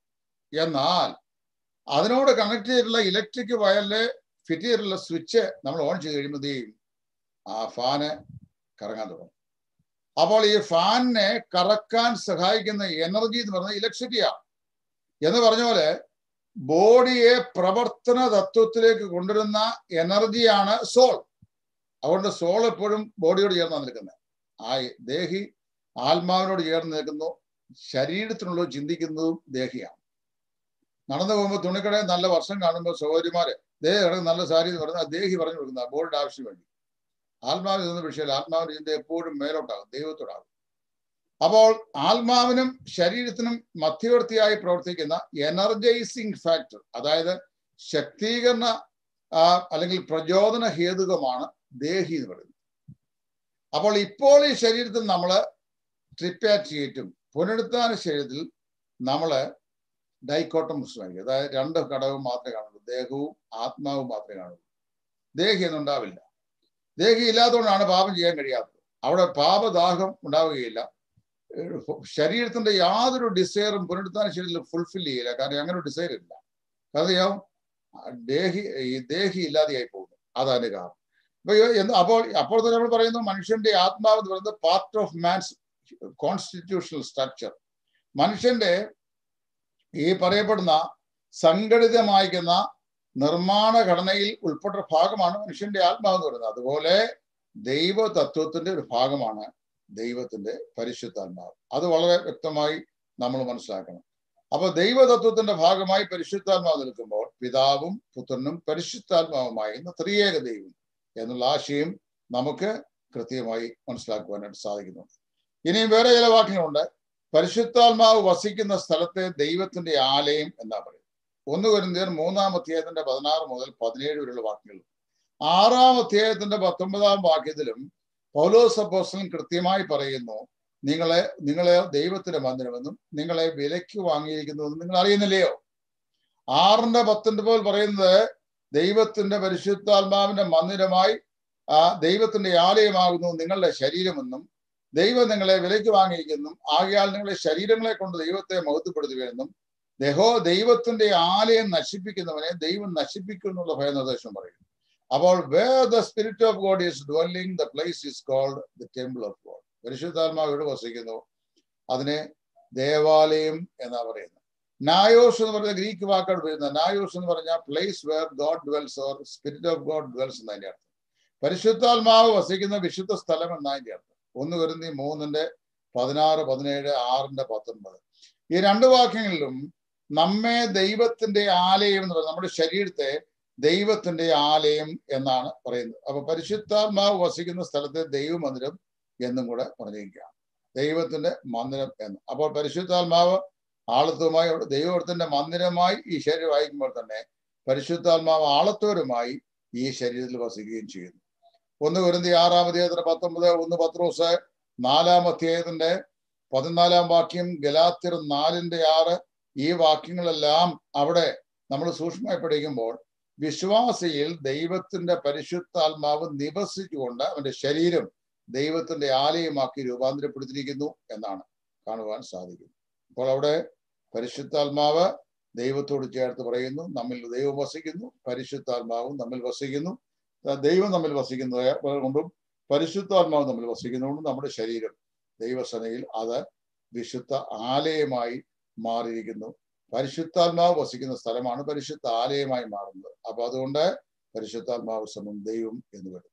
എന്നാൽ അതിനോട് കണക്ട് ചെയ്തിട്ടുള്ള ഇലക്ട്രിക് വയറിലെ ഫിറ്റ് ചെയ്തിട്ടുള്ള സ്വിച്ച് നമ്മൾ ഓൺ ചെയ്ത് കഴിയുമ്പോഴത്തേക്കും ആ ഫാന് കറങ്ങാൻ തുടങ്ങും അപ്പോൾ ഈ ഫാനിനെ കറക്കാൻ സഹായിക്കുന്ന എനർജി എന്ന് പറയുന്നത് ഇലക്ട്രിസിറ്റിയാണ് എന്ന് പറഞ്ഞ പോലെ ബോഡിയെ പ്രവർത്തന തത്വത്തിലേക്ക് കൊണ്ടുവരുന്ന എനർജിയാണ് സോൾ അതുകൊണ്ട് സോൾ എപ്പോഴും ബോഡിയോട് ചേർന്നാണ് നിൽക്കുന്നത് ആ ദേഹി ആത്മാവിനോട് ചേർന്ന് നിൽക്കുന്നു ശരീരത്തിനുള്ളത് ചിന്തിക്കുന്നതും ദേഹിയാണ് നടന്നു പോകുമ്പോൾ തുണിക്കടയിൽ നല്ല വർഷം കാണുമ്പോൾ സഹോദരിമാര് ദേഹി കിടക്കുന്ന നല്ല സാരി എന്ന് പറഞ്ഞാൽ ദേഹി പറഞ്ഞു കൊടുക്കുന്ന ബോഡിയുടെ ആവശ്യം വേണ്ടി ആത്മാവിന് ഇതൊന്നും വിഷയമില്ല ആത്മാവിന്റെ ചിന്ത എപ്പോഴും മേലോട്ടാകും ദൈവത്തോടാകും അപ്പോൾ ആത്മാവിനും ശരീരത്തിനും മധ്യവർത്തിയായി പ്രവർത്തിക്കുന്ന എനർജൈസിങ് ഫാക്ടർ അതായത് ശക്തീകരണ അല്ലെങ്കിൽ പ്രചോദന ഹേതുകമാണ് ദേഹി എന്ന് പറയുന്നത് അപ്പോൾ ഇപ്പോൾ ഈ ശരീരത്തിൽ നമ്മൾ ട്രിപ്പാറ്റിയേറ്റും പുനരുത്ഥാന ശരീരത്തിൽ നമ്മള് ഡൈക്കോട്ടം പുസ്തകമായിരിക്കും അതായത് രണ്ട് ഘടകവും മാത്രമേ കാണുള്ളൂ ദേഹവും ആത്മാവും മാത്രമേ കാണുള്ളൂ ദേഹി എന്നുണ്ടാവില്ല ദേഹി ഇല്ലാത്തതുകൊണ്ടാണ് പാപം ചെയ്യാൻ കഴിയാത്തത് അവിടെ പാപദാഹം ഉണ്ടാവുകയില്ല ശരീരത്തിന്റെ യാതൊരു ഡിസയറും പുനരുത്ഥാന ശരീരത്തിൽ ഫുൾഫിൽ ചെയ്യില്ല കാരണം അങ്ങനെ ഒരു ഡിസയർ ഇല്ല കാരണം ദേഹി ഈ ദേഹി ഇല്ലാതെയായി പോകുന്നു അതാണ് കാരണം അപ്പൊ അപ്പോൾ അപ്പോൾ തന്നെ നമ്മൾ പറയുന്നു മനുഷ്യന്റെ ആത്മാവ് എന്ന് പറയുന്നത് part of man's constitutional structure മനുഷ്യന്റെ ഈ പറയപ്പെടുന്ന സംഘടിതമായിരിക്കുന്ന നിർമ്മാണ ഘടനയിൽ ഉൾപ്പെട്ട ഭാഗമാണ് മനുഷ്യന്റെ ആത്മാവ് എന്ന് പറയുന്നത് അതുപോലെ ദൈവ തത്വത്തിന്റെ ഒരു ഭാഗമാണ് ദൈവത്തിന്റെ പരിശുദ്ധാത്മാവ് അത് വളരെ വ്യക്തമായി നമ്മൾ മനസ്സിലാക്കണം അപ്പൊ ദൈവതത്വത്തിന്റെ ഭാഗമായി പരിശുദ്ധാത്മാവ് നിൽക്കുമ്പോൾ പിതാവും പുത്രനും പരിശുദ്ധാത്മാവുമായി എന്ന ത്രിയേക ദൈവം എന്നുള്ള ആശയം നമുക്ക് കൃത്യമായി മനസ്സിലാക്കുവാനായിട്ട് സാധിക്കുന്നുണ്ട് ഇനിയും വേറെ ചില വാക്യങ്ങളുണ്ട് പരിശുദ്ധാത്മാവ് വസിക്കുന്ന സ്ഥലത്തെ ദൈവത്തിന്റെ ആലയം എന്നാ പറയുന്നത് ഒന്ന് കുരുന്തിയർ മൂന്നാം അധ്യായത്തിന്റെ പതിനാറ് മുതൽ പതിനേഴ് വരെയുള്ള വാക്യങ്ങൾ ആറാം അധ്യായത്തിന്റെ പത്തൊമ്പതാം വാക്യത്തിലും പൗലോസ് അപ്പോസ്റ്റലൻ കൃത്യമായി പറയുന്നു നിങ്ങളെ നിങ്ങളെ ദൈവത്തിന്റെ മന്ദിരമെന്നും നിങ്ങളെ വിലയ്ക്ക് വാങ്ങിയിരിക്കുന്നുവെന്നും നിങ്ങൾ അറിയുന്നില്ലയോ ആറിന്റെ പത്തിന്റെ പോൽ പറയുന്നത് ദൈവത്തിന്റെ പരിശുദ്ധാത്മാവിന്റെ മന്ദിരമായി ആ ദൈവത്തിന്റെ ആലയമാകുന്നു നിങ്ങളുടെ ശരീരമെന്നും ദൈവം നിങ്ങളെ വിലയ്ക്ക് വാങ്ങിയിരിക്കുന്നു ആകയാൽ നിങ്ങളെ ശരീരങ്ങളെ കൊണ്ട് ദൈവത്തെ മഹത്വപ്പെടുത്തുകയെന്നും ദഹോ ദൈവത്തിന്റെ ആലയം നശിപ്പിക്കുന്നവനെ ദൈവം നശിപ്പിക്കും എന്നുള്ള ഭയനിർദ്ദേശം പറയുന്നു അപ്പോൾ where the spirit of God is dwelling the place is called the temple of God പരിശുദ്ധാത്മാവ് എവിടെ വസിക്കുന്നു അതിനെ ദേവാലയം എന്നാ പറയുന്നത് നായോസ് എന്ന് പറയുന്ന ഗ്രീക്ക് വാക്കാണ് വരുന്നത് നായോസ് എന്ന് പറഞ്ഞാൽ place where God dwells or spirit of God dwells എന്നതിന്റെ അർത്ഥം പരിശുദ്ധാത്മാവ് വസിക്കുന്ന വിശുദ്ധ സ്ഥലം എന്നതിന്റെ അർത്ഥം ഒന്ന് വരുന്ന മൂന്നിന്റെ പതിനാറ് പതിനേഴ് ആറിന്റെ പത്തൊൻപത് ഈ രണ്ട് വാക്യങ്ങളിലും നമ്മെ ദൈവത്തിന്റെ ആലയം എന്ന് പറയുന്നത് നമ്മുടെ ശരീരത്തെ ദൈവത്തിന്റെ ആലയം എന്നാണ് പറയുന്നത് അപ്പൊ പരിശുദ്ധാത്മാവ് വസിക്കുന്ന സ്ഥലത്തെ ദൈവമന്ദിരം എന്നും കൂടെ പറഞ്ഞിരിക്കുകയാണ് ദൈവത്തിന്റെ മന്ദിരം എന്ന് അപ്പോൾ പരിശുദ്ധാത്മാവ് ആളത്വമായി ദൈവത്തിന്റെ മന്ദിരമായി ഈ ശരീരം വായിക്കുമ്പോൾ തന്നെ പരിശുദ്ധാത്മാവ് ആളത്തോരുമായി ഈ ശരീരത്തിൽ വസിക്കുകയും ചെയ്യുന്നു ഒന്ന് കുരുന്തി ആറാം അധ്യായത്തിന്റെ പത്തൊമ്പത് ഒന്ന് പത്രോസ് നാലാം അധ്യായത്തിന്റെ പതിനാലാം വാക്യം ഗലാത്തിർ നാലിന്റെ ആറ് ഈ വാക്യങ്ങളെല്ലാം അവിടെ നമ്മൾ സൂക്ഷ്മമായി പഠിക്കുമ്പോൾ വിശ്വാസിയിൽ ദൈവത്തിന്റെ പരിശുദ്ധാത്മാവ് നിവസിച്ചുകൊണ്ട് അവന്റെ ശരീരം ദൈവത്തിന്റെ ആലയമാക്കി രൂപാന്തരപ്പെടുത്തിയിരിക്കുന്നു എന്നാണ് കാണുവാൻ സാധിക്കുന്നത് അപ്പോൾ അവിടെ പരിശുദ്ധാത്മാവ് ദൈവത്തോട് ചേർത്ത് പറയുന്നു നമ്മിൽ ദൈവം വസിക്കുന്നു പരിശുദ്ധാത്മാവും നമ്മിൽ വസിക്കുന്നു ദൈവം തമ്മിൽ വസിക്കുന്നത് കൊണ്ടും പരിശുദ്ധാത്മാവ് തമ്മിൽ വസിക്കുന്നതുകൊണ്ടും നമ്മുടെ ശരീരം ദൈവസനയിൽ അത് വിശുദ്ധ ആലയമായി മാറിയിരിക്കുന്നു പരിശുദ്ധാത്മാവ് വസിക്കുന്ന സ്ഥലമാണ് പരിശുദ്ധ ആലയമായി മാറുന്നത് അപ്പൊ അതുകൊണ്ട് പരിശുദ്ധാത്മാവ് സമം ദൈവം എന്ന് വരും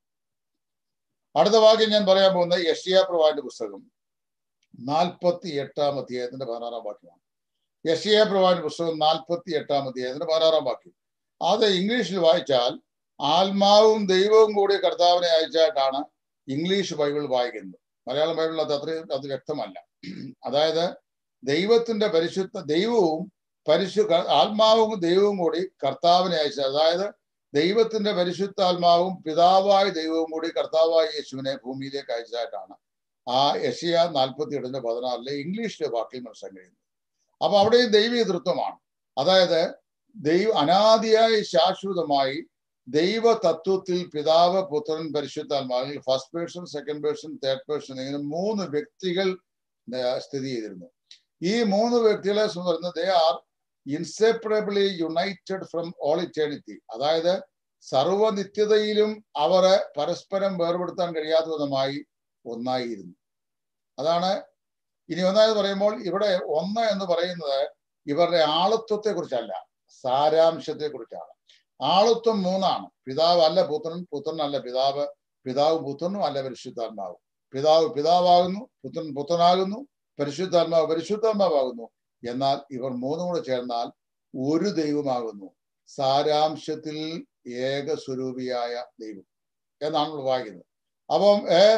അടുത്ത വാക്യം ഞാൻ പറയാൻ പോകുന്നത് യഷിയ പ്രവാന്റെ പുസ്തകം നാൽപ്പത്തി എട്ടാം അധ്യായത്തിന്റെ പതിനാറാം വാക്യമാണ് യഷിയ പ്രവാന്റെ പുസ്തകം നാൽപ്പത്തി എട്ടാം അധ്യായത്തിന്റെ പതിനാറാം വാക്യം അത് ഇംഗ്ലീഷിൽ വായിച്ചാൽ ആത്മാവും ദൈവവും കൂടി കർത്താവിനെ അയച്ചായിട്ടാണ് ഇംഗ്ലീഷ് ബൈബിൾ വായിക്കുന്നത് മലയാളം ബൈബിളിൽ അത് അത്രയും അത് വ്യക്തമല്ല അതായത് ദൈവത്തിന്റെ പരിശുദ്ധ ദൈവവും പരിശു ആത്മാവും ദൈവവും കൂടി കർത്താവിനെ അയച്ച അതായത് ദൈവത്തിന്റെ പരിശുദ്ധാത്മാവും പിതാവായ ദൈവവും കൂടി കർത്താവായ യേശുവിനെ ഭൂമിയിലേക്ക് അയച്ചതായിട്ടാണ് ആ യഷിയ നാൽപ്പത്തി എട്ടിന്റെ പതിനാറിലെ ഇംഗ്ലീഷിലെ വാക്കിൽ മനസ്സിലാക്കാൻ കഴിയുന്നത് അപ്പൊ അവിടെയും ദൈവീയ തൃത്വമാണ് അതായത് ദൈവ അനാദിയായി ശാശ്വതമായി ദൈവ തത്വത്തിൽ പിതാവ് പുത്രൻ പരിശുദ്ധാത്മാവിൽ first person second person third person ഇങ്ങനെ മൂന്ന് വ്യക്തികൾ സ്ഥിതി ചെയ്തിരുന്നു ഈ മൂന്ന് വ്യക്തികളെ പറയുന്നത് they are inseparably united from all eternity അതായത് സർവനിത്യതയിലും അവരെ പരസ്പരം വേർപെടുത്താൻ കഴിയാത്ത വിധമായി ഒന്നായിരുന്നു അതാണ് ഇനി ഒന്നായത് പറയുമ്പോൾ ഇവിടെ ഒന്ന് എന്ന് പറയുന്നത് ഇവരുടെ ആളത്വത്തെ കുറിച്ചല്ല സാരാംശത്തെ കുറിച്ചാണ് ആളത്വം മൂന്നാണ് പിതാവ് അല്ല പുത്രൻ പുത്രനല്ല പിതാവ് പിതാവ് പുത്രനും അല്ല പരിശുദ്ധാത്മാവും പിതാവ് പിതാവാകുന്നു പുത്രൻ പുത്രനാകുന്നു പരിശുദ്ധാത്മാവ് പരിശുദ്ധാത്മാവാകുന്നു എന്നാൽ ഇവർ മൂന്നും കൂടെ ചേർന്നാൽ ഒരു ദൈവമാകുന്നു സാരാംശത്തിൽ ഏക സ്വരൂപിയായ ദൈവം എന്നാണ് നമ്മൾ വായിക്കുന്നത് അപ്പം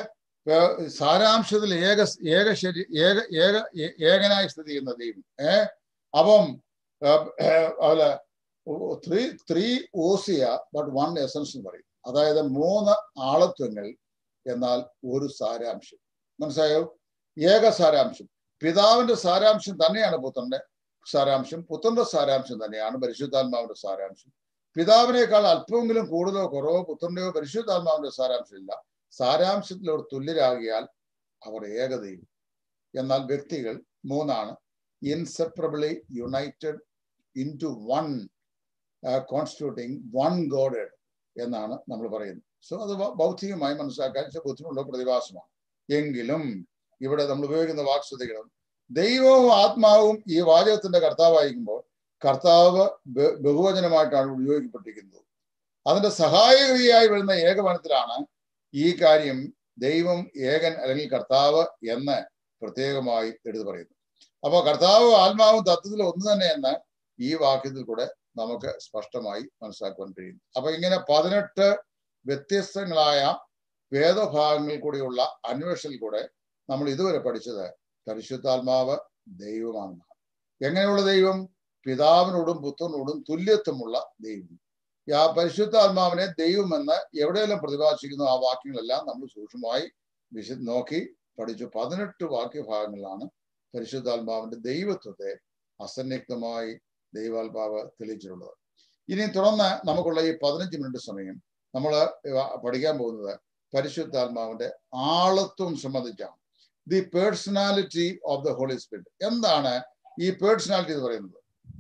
സാരാംശത്തിൽ ഏക ഏക ശരി ഏക ഏക ഏകനായി സ്ഥിതി ചെയ്യുന്ന ദൈവം ഏ അപ്പം അല്ല ത്രീ ത്രീ ഓസിയ ബട്ട് വൺ എസൻസ് എന്ന് പറയും അതായത് മൂന്ന് ആളത്വങ്ങൾ എന്നാൽ ഒരു സാരാംശം മനസ്സിലായോ ഏക സാരാംശം പിതാവിന്റെ സാരാംശം തന്നെയാണ് പുത്രന്റെ സാരാംശം പുത്രന്റെ സാരാംശം തന്നെയാണ് പരിശുദ്ധാത്മാവിന്റെ സാരാംശം പിതാവിനേക്കാൾ അല്പമെങ്കിലും കൂടുതലോ കുറവോ പുത്രന്റെയോ പരിശുദ്ധാത്മാവിന്റെ സാരാംശം ഇല്ല സാരാംശത്തിൽ അവർ തുല്യരാകിയാൽ അവർ ഏകതയും എന്നാൽ വ്യക്തികൾ മൂന്നാണ് inseparably united into one constituting one Godhead എന്നാണ് നമ്മൾ പറയുന്നത് സോ അത് ബൗദ്ധികമായി മനസ്സിലാക്കാൻ ബുദ്ധിമുട്ടുള്ള പ്രതിഭാസമാണ് എങ്കിലും ഇവിടെ നമ്മൾ ഉപയോഗിക്കുന്ന വാക്ക് ശ്രദ്ധിക്കണം ദൈവവും ആത്മാവും ഈ വാചകത്തിന്റെ കർത്താവായിരിക്കുമ്പോൾ കർത്താവ് ബഹുവചനമായിട്ടാണ് ഉപയോഗിക്കപ്പെട്ടിരിക്കുന്നത് അതിന്റെ സഹായകരിയായി വരുന്ന ഏകവനത്തിലാണ് ഈ കാര്യം ദൈവം ഏകൻ അല്ലെങ്കിൽ കർത്താവ് എന്ന് പ്രത്യേകമായി എടുത്തു പറയുന്നു അപ്പോൾ കർത്താവ് ആത്മാവും തത്വത്തിൽ ഒന്ന് തന്നെ എന്ന് ഈ വാക്യത്തിൽ കൂടെ നമുക്ക് സ്പഷ്ടമായി മനസ്സിലാക്കുവാൻ കഴിയും അപ്പൊ ഇങ്ങനെ പതിനെട്ട് വ്യത്യസ്തങ്ങളായ വേദഭാഗങ്ങളിൽ കൂടിയുള്ള അന്വേഷണത്തിൽ കൂടെ നമ്മൾ ഇതുവരെ പഠിച്ചത് പരിശുദ്ധാത്മാവ് ദൈവമാണെന്നാണ് എങ്ങനെയുള്ള ദൈവം പിതാവിനോടും പുത്രനോടും തുല്യത്വമുള്ള ദൈവം ആ പരിശുദ്ധാത്മാവിനെ ദൈവമെന്ന് എവിടെയെല്ലാം പ്രതിപാദിച്ചിരിക്കുന്നു ആ വാക്യങ്ങളെല്ലാം നമ്മൾ സൂക്ഷ്മമായി വിശ നോക്കി പഠിച്ചു പതിനെട്ട് വാക്യഭാഗങ്ങളിലാണ് പരിശുദ്ധാത്മാവിന്റെ ദൈവത്വത്തെ അസന്നിഗ്ധമായി ദൈവാത്മാവ് തെളിയിച്ചിട്ടുള്ളത് ഇനി തുടർന്ന് നമുക്കുള്ള ഈ പതിനഞ്ച് മിനിറ്റ് സമയം നമ്മൾ പഠിക്കാൻ പോകുന്നത് പരിശുദ്ധാത്മാവിന്റെ ആളത്വം സംബന്ധിച്ചാണ് the personality of the holy spirit എന്താണ് ഈ പേഴ്സണാലിറ്റി എന്ന് പറയുന്നത്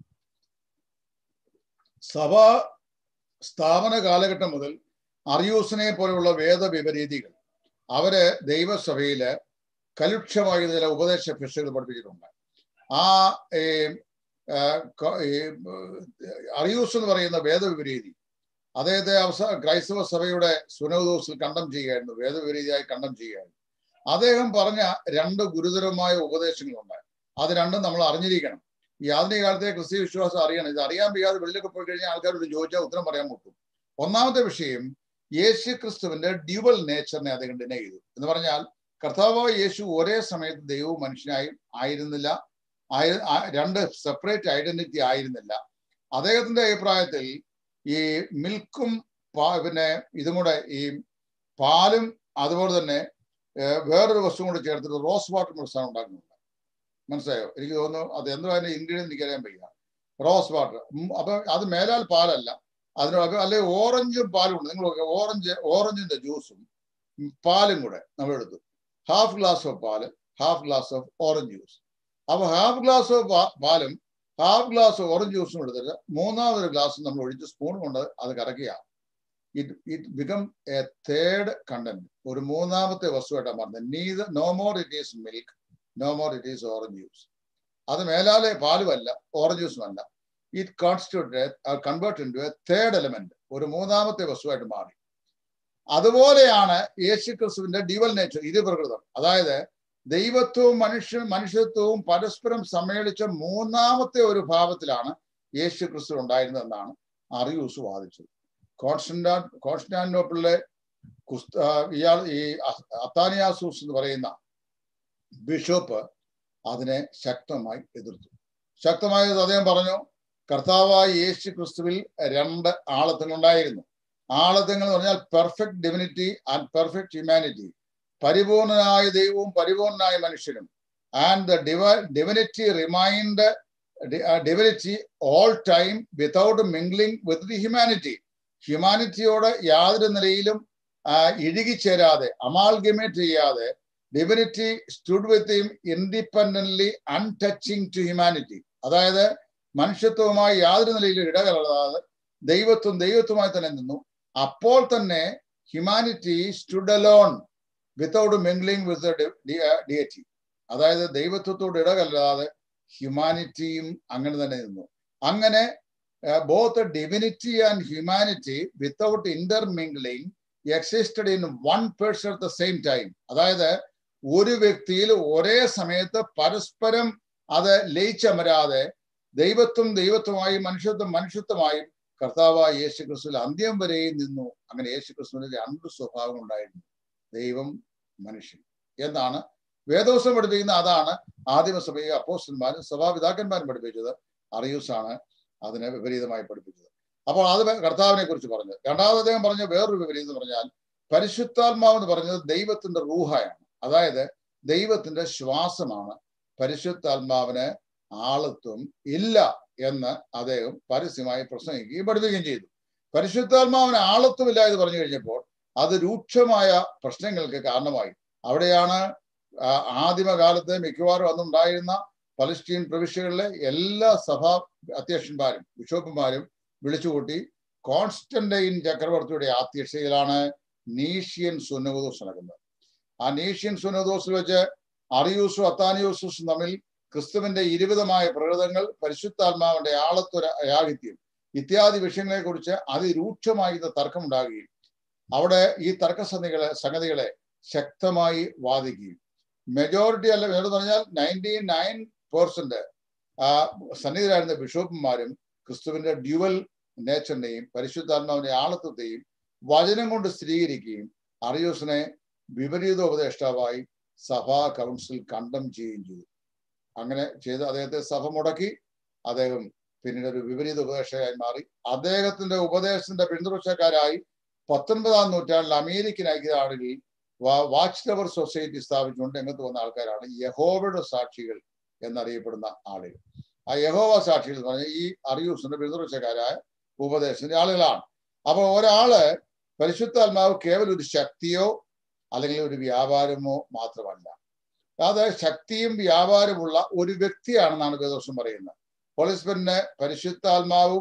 സഭ സ്ഥാപന കാലഘട്ടം മുതൽ അറിയൂസിനെ പോലെയുള്ള വേദവിപരീതികൾ അവര് ദൈവസഭയില് കലുക്ഷമായ ചില ഉപദേശ ഫിഷകൾ പഠിപ്പിച്ചിട്ടുണ്ട് ആ അറിയൂസ് എന്ന് പറയുന്ന വേദവിപരീതി അദ്ദേഹത്തെ അവസാന ക്രൈസ്തവ സഭയുടെ സുനോദോസിൽ കണ്ടം ചെയ്യുകയായിരുന്നു വേദവിപരീതിയായി കണ്ടം ചെയ്യുകയായിരുന്നു അദ്ദേഹം പറഞ്ഞ രണ്ട് ഗുരുതരമായ ഉപദേശങ്ങളുണ്ട് അത് രണ്ടും നമ്മൾ അറിഞ്ഞിരിക്കണം ഈ ആധുനിക കാലത്തെ ക്രിസ്ത്യ വിശ്വാസം അറിയണം ഇത് അറിയാൻ വയ്യാതെ വെളിയിലൊക്കെ പോയി കഴിഞ്ഞാൽ ആൾക്കാരോട് ചോദിച്ചാൽ ഉത്തരം പറയാൻ മുട്ടും ഒന്നാമത്തെ വിഷയം യേശു ക്രിസ്തുവിന്റെ ഡ്യുവൽ നേച്ചറിനെ അദ്ദേഹം ഡിനൈ ചെയ്തു എന്ന് പറഞ്ഞാൽ കർത്താവായ യേശു ഒരേ സമയത്ത് ദൈവവും മനുഷ്യനായും ആയിരുന്നില്ല രണ്ട് സെപ്പറേറ്റ് ഐഡന്റിറ്റി ആയിരുന്നില്ല അദ്ദേഹത്തിന്റെ അഭിപ്രായത്തിൽ ഈ മിൽക്കും പിന്നെ ഇതും കൂടെ ഈ പാലും അതുപോലെ തന്നെ വേറൊരു വസ്തുവും കൂടെ ചേർത്തിട്ട് റോസ് വാട്ടർ മിക്സാണ് ഉണ്ടാക്കുന്നുണ്ട് മനസ്സിലായോ എനിക്ക് തോന്നുന്നു അത് എന്തുവായാലും ഇൻഗ്രീഡിയൻ എനിക്കറിയാൻ വയ്യ റോസ് വാട്ടർ അപ്പൊ അത് മേലാൽ പാലല്ല അതിനോട് അല്ലെ ഓറഞ്ചും പാലും ഉണ്ട് നിങ്ങൾ ഓറഞ്ച് ഓറഞ്ചിന്റെ ജ്യൂസും പാലും കൂടെ നമ്മൾ എടുത്തു ഹാഫ് ഗ്ലാസ് ഓഫ് പാല് half glass of orange juice അപ്പൊ ഹാഫ് ഗ്ലാസ് ഓഫ് പാലും ഹാഫ് ഗ്ലാസ് ഓറഞ്ച് ജ്യൂസും എടുത്തിട്ട് മൂന്നാമതൊരു ഗ്ലാസ് നമ്മൾ ഒഴിച്ച് സ്പൂൺ കൊണ്ട് അത് കറക്കുക it it become a third content ഒരു മൂന്നാമത്തെ വസ്തുവായിട്ടാണ് പറഞ്ഞത് neither no more it is milk no more it is orange juice അത് മേലാലെ പാലുമല്ല ഓറഞ്ച് ജ്യൂസും അല്ല it constitute convert into a third element ഒരു മൂന്നാമത്തെ വസ്തുവായിട്ട് മാറി അതുപോലെയാണ് യേശു ക്രിസ്തുവിന്റെ ഡിവൽ നേച്ചർ ഇരുപ്രകൃതം അതായത് ദൈവത്വവും മനുഷ്യ മനുഷ്യത്വവും പരസ്പരം സമ്മേളിച്ച മൂന്നാമത്തെ ഒരു ഭാവത്തിലാണ് യേശു ക്രിസ്തു ഉണ്ടായിരുന്നതെന്നാണ് അറിയൂസ് വാദിച്ചത് കോൺസ്റ്റന്റാ കോൺസ്റ്റാന്റോപ്പിളിലെ ഇയാൾ ഈ അത്താനിയാസൂസ് എന്ന് പറയുന്ന ബിഷപ്പ് അതിനെ ശക്തമായി എതിർത്തു ശക്തമായത് അദ്ദേഹം പറഞ്ഞു കർത്താവായ യേശു ക്രിസ്തുവിൽ രണ്ട് ആളത്വങ്ങൾ ഉണ്ടായിരുന്നു ആളത്വങ്ങൾ എന്ന് പറഞ്ഞാൽ perfect divinity and perfect humanity പരിപൂർണനായ ദൈവവും പരിപൂർണനായ മനുഷ്യനും and the div divinity remained divinity all time without mingling with the humanity ഹ്യൂമാനിറ്റിയോട് യാതൊരു നിലയിലും ഇഴുകിച്ചേരാതെ അമാൽഗമേറ്റ് ചെയ്യാതെ divinity stood with him independently untouching to humanity അതായത് മനുഷ്യത്വവുമായി യാതൊരു നിലയിലും ഇടകലരാതെ ദൈവത്വം ദൈവത്വമായി തന്നെ നിന്നു അപ്പോൾ തന്നെ humanity stood alone without mingling with deity അതായത് ദൈവത്വത്തോട് ഇടകലരാതെ ഹ്യൂമാനിറ്റിയും അങ്ങനെ തന്നെ നിന്നു അങ്ങനെ both divinity and humanity without intermingling existed in one person at the same time അതായത് ഒരു വ്യക്തിയിൽ ഒരേ സമയത്ത് പരസ്പരം അത് ലയിച്ചമരാതെ ദൈവത്വം ദൈവത്വമായും മനുഷ്യത്വം മനുഷ്യത്വമായും കർത്താവായ യേശു ക്രിസ്തുവിൽ അന്ത്യം വരെയും നിന്നു അങ്ങനെ യേശു ക്രിസ്തുവിന് രണ്ട് സ്വഭാവം ഉണ്ടായിരുന്നു ദൈവം മനുഷ്യൻ എന്നാണ് വേദോസം പഠിപ്പിക്കുന്ന അതാണ് ആദിമസഭയെ അപ്പോസ്റ്റന്മാരും സഭാപിതാക്കന്മാരും പഠിപ്പിച്ചത് അറിയൂസാണ് അതിനെ വിപരീതമായി പഠിപ്പിച്ചത് അപ്പോൾ അത് കർത്താവിനെ കുറിച്ച് പറഞ്ഞു രണ്ടാമത് അദ്ദേഹം പറഞ്ഞ വേറൊരു വിപരീതം പറഞ്ഞാൽ പരിശുദ്ധാത്മാവ് എന്ന് പറഞ്ഞത് ദൈവത്തിന്റെ റൂഹായാണ് അതായത് ദൈവത്തിന്റെ ശ്വാസമാണ് പരിശുദ്ധാത്മാവിന് ആളത്വം ഇല്ല എന്ന് അദ്ദേഹം പരസ്യമായി പ്രസംഗിക്കുകയും പഠിപ്പിക്കുകയും ചെയ്തു പരിശുദ്ധാത്മാവിന് ആളത്വമില്ല എന്ന് പറഞ്ഞു കഴിഞ്ഞപ്പോൾ അത് രൂക്ഷമായ പ്രശ്നങ്ങൾക്ക് കാരണമായി അവിടെയാണ് ആദിമകാലത്ത് മിക്കവാറും അന്നുണ്ടായിരുന്ന പലസ്തീൻ പ്രവിശ്യകളിലെ എല്ലാ സഭാ അധ്യക്ഷന്മാരും ബിഷോപ്പുമാരും വിളിച്ചുകൂട്ടി കോൺസ്റ്റന്റൈൻ ചക്രവർത്തിയുടെ അധ്യക്ഷതയിലാണ് നീഷ്യൻ സുനോദോസ് നടക്കുന്നത് ആ നീഷ്യൻ സുനോദോസിൽ വെച്ച് അറിയൂസും അത്താനിയൂസും തമ്മിൽ ക്രിസ്തുവിന്റെ ഇരുവിധമായ പ്രകൃതങ്ങൾ പരിശുദ്ധാത്മാവിന്റെ ആളത്വര യാഹിത്യം ഇത്യാദി വിഷയങ്ങളെ കുറിച്ച് അതിരൂക്ഷമായിരുന്ന തർക്കമുണ്ടാകുകയും അവിടെ ഈ തർക്കസന്ധികളെ സംഗതികളെ ശക്തമായി വാദിക്കുകയും മെജോറിറ്റി അല്ല എന്ന് പറഞ്ഞാൽ നയൻറ്റി നയൻ പേഴ്സന്റ് സന്നിധിയിലായിരുന്ന ബിഷോപ്പുമാരും ക്രിസ്തുവിന്റെ ഡ്യുവൽ നേച്ചറിനെയും പരിശുദ്ധാത്മാവിന്റെ ആളത്വത്തെയും വചനം കൊണ്ട് സ്ഥിരീകരിക്കുകയും അറിയൂസിനെ വിപരീത ഉപദേഷ്ടാവായി സഭാ കൗൺസിൽ കണ്ടം ചെയ്യുകയും ചെയ്തു അങ്ങനെ ചെയ്ത് അദ്ദേഹത്തെ സഭ മുടക്കി അദ്ദേഹം പിന്നീട് ഒരു വിപരീത ഉപദേശകനായി മാറി അദ്ദേഹത്തിന്റെ ഉപദേശത്തിന്റെ പിന്തുടർച്ചക്കാരായി പത്തൊൻപതാം നൂറ്റാണ്ടിൽ അമേരിക്കൻ ഐക്യനാടുകളിൽ വാച്ച് ടവർ സൊസൈറ്റി സ്ഥാപിച്ചുകൊണ്ട് രംഗത്ത് വന്ന ആൾക്കാരാണ് യഹോവയുടെ സാക്ഷികൾ എന്നറിയപ്പെടുന്ന ആളുകൾ ആ യഹോവ സാക്ഷികൾ എന്ന് പറഞ്ഞാൽ ഈ അറിയൂസിന്റെ പിന്തുടർച്ചക്കാരായ ഉപദേശത്തിന്റെ ആളുകളാണ് അപ്പൊ ഒരാള് പരിശുദ്ധാത്മാവ് കേവലം ഒരു ശക്തിയോ അല്ലെങ്കിൽ ഒരു വ്യാപാരമോ മാത്രമല്ല അത് ശക്തിയും വ്യാപാരമുള്ള ഒരു വ്യക്തിയാണെന്നാണ് വേദോഷം പറയുന്നത് പോളിസ്പെറിന് പരിശുദ്ധാത്മാവും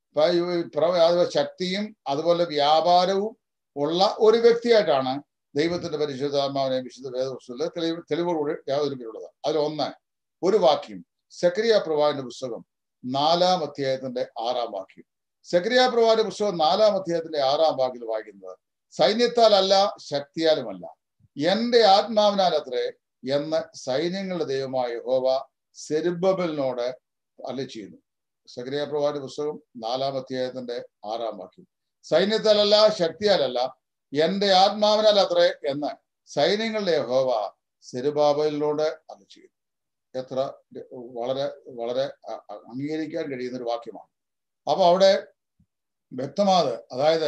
ശക്തിയും അതുപോലെ വ്യാപാരവും ഉള്ള ഒരു വ്യക്തിയായിട്ടാണ് ദൈവത്തിന്റെ പരിശുദ്ധാത്മാവിനെ വിശുദ്ധ വേദപുസ്തകത്തിലെ തെളിവ് തെളിവുകളോട് യാതൊരുള്ളത് അതിലൊന്ന് ഒരു വാക്യം സക്രിയ പ്രവാഹിന്റെ പുസ്തകം നാലാം അധ്യായത്തിന്റെ ആറാം വാക്യം സക്രിയ പ്രവാഹിന്റെ പുസ്തകം നാലാം അധ്യായത്തിന്റെ ആറാം വാക്യം വായിക്കുന്നത് സൈന്യത്താലല്ല ശക്തിയാലുമല്ല എന്റെ ആത്മാവിനാൽ അത്രേ എന്ന് സൈന്യങ്ങളുടെ ദൈവമായ ഹോവ സെരുബബലിനോട് അല്ല ചെയ്യുന്നു സക്രിയ പ്രവാഹിന്റെ പുസ്തകം നാലാം അധ്യായത്തിന്റെ ആറാം വാക്യം സൈന്യത്താലല്ല ശക്തിയാലല്ല എന്റെ ആത്മാവിനാൽ അത്രേ എന്ന് സൈന്യങ്ങളുടെ ഹോവ സെരുബാബലിനോട് അല്ല ചെയ്യുന്നു എത്ര വളരെ വളരെ അംഗീകരിക്കാൻ കഴിയുന്ന ഒരു വാക്യമാണ് അപ്പൊ അവിടെ വ്യക്തമാത് അതായത്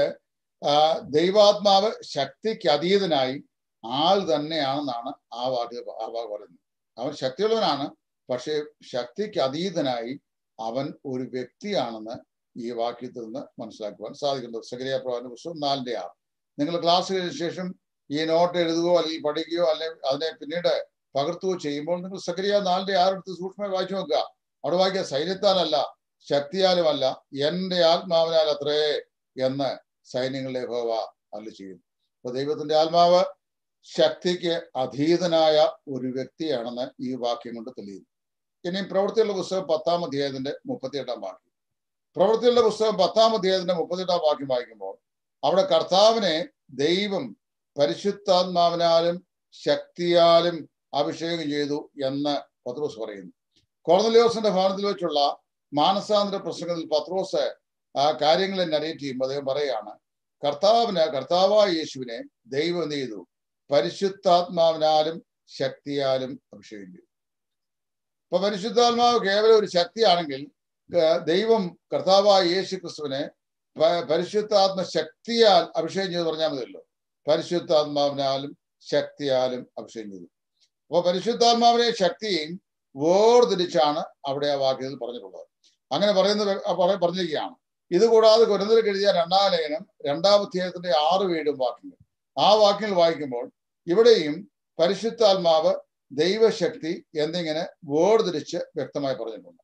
ദൈവാത്മാവ് ശക്തിക്ക് അതീതനായി ആൾ തന്നെയാണെന്നാണ് ആ വാക്യ ആ വാക്ക് പറയുന്നത് അവൻ ശക്തിയുള്ളവനാണ് പക്ഷേ ശക്തിക്ക് അതീതനായി അവൻ ഒരു വ്യക്തിയാണെന്ന് ഈ വാക്യത്തിൽ നിന്ന് മനസ്സിലാക്കുവാൻ സാധിക്കുന്നത് സക്രിയ പ്രവാന്റെ പുസ്തകം നാലിന്റെ ആറ് നിങ്ങൾ ക്ലാസ് കഴിഞ്ഞ ശേഷം ഈ നോട്ട് എഴുതുകയോ അല്ലെങ്കിൽ പഠിക്കുകയോ അല്ലെങ്കിൽ അതിനെ പിന്നീട് പകർത്തുകയോ ചെയ്യുമ്പോൾ നിങ്ങൾ സക്രിയ നാലിന്റെ ആറെടുത്ത് സൂക്ഷ്മമായി വായിച്ചു നോക്കുക അവിടെ വായിക്കുക സൈന്യത്താലല്ല ശക്തിയാലുമല്ല എന്റെ ആത്മാവിനാൽ അത്രേ എന്ന് സൈന്യങ്ങളുടെ ഹോവ അല്ല ചെയ്യുന്നു അപ്പൊ ദൈവത്തിന്റെ ആത്മാവ് ശക്തിക്ക് അധീതനായ ഒരു വ്യക്തിയാണെന്ന് ഈ വാക്യം കൊണ്ട് തെളിയുന്നു ഇനി പ്രവൃത്തിയുള്ള പുസ്തകം പത്താം അധ്യായത്തിന്റെ മുപ്പത്തിയെട്ടാം വാക്യം പ്രവൃത്തിയുള്ള പുസ്തകം പത്താം അധ്യായത്തിന്റെ മുപ്പത്തിയെട്ടാം വാക്യം വായിക്കുമ്പോൾ അവിടെ കർത്താവിനെ ദൈവം പരിശുദ്ധാത്മാവിനാലും ശക്തിയാലും അഭിഷേകം ചെയ്തു എന്ന് പത്രോസ് പറയുന്നു കോർണലിയോസിന്റെ ഭവനത്തിൽ വെച്ചുള്ള മാനസാന്തര പ്രസംഗത്തിൽ പത്രോസ് ആ കാര്യങ്ങളെ നരേറ്റ് ചെയ്യുമ്പോൾ അദ്ദേഹം പറയാണ് കർത്താവിന് കർത്താവായ യേശുവിനെ ദൈവം എന്ത് ചെയ്തു പരിശുദ്ധാത്മാവിനാലും ശക്തിയാലും അഭിഷേകം ചെയ്തു ഇപ്പൊ പരിശുദ്ധാത്മാവ് കേവലം ഒരു ശക്തിയാണെങ്കിൽ ദൈവം കർത്താവായ യേശു ക്രിസ്തുവിനെ പരിശുദ്ധാത്മ ശക്തിയാൽ അഭിഷേകം ചെയ്ത് പറഞ്ഞാൽ മതിയല്ലോ പരിശുദ്ധാത്മാവിനാലും ശക്തിയാലും അഭിഷേകം ചെയ്തു അപ്പൊ പരിശുദ്ധാത്മാവിനെ ശക്തിയും വേർതിരിച്ചാണ് അവിടെ ആ വാക്യത്തിൽ പറഞ്ഞിട്ടുള്ളത് അങ്ങനെ പറയുന്നത് പറഞ്ഞിരിക്കുകയാണ് ഇതുകൂടാതെ കുരന്തരക്ക് എഴുതിയ രണ്ടാം ലേഖനം രണ്ടാം അധ്യായത്തിന്റെ ആറ് വീടും വാക്യങ്ങൾ ആ വാക്യങ്ങൾ വായിക്കുമ്പോൾ ഇവിടെയും പരിശുദ്ധാത്മാവ് ദൈവശക്തി എന്നിങ്ങനെ വേർതിരിച്ച് വ്യക്തമായി പറഞ്ഞിട്ടുണ്ട്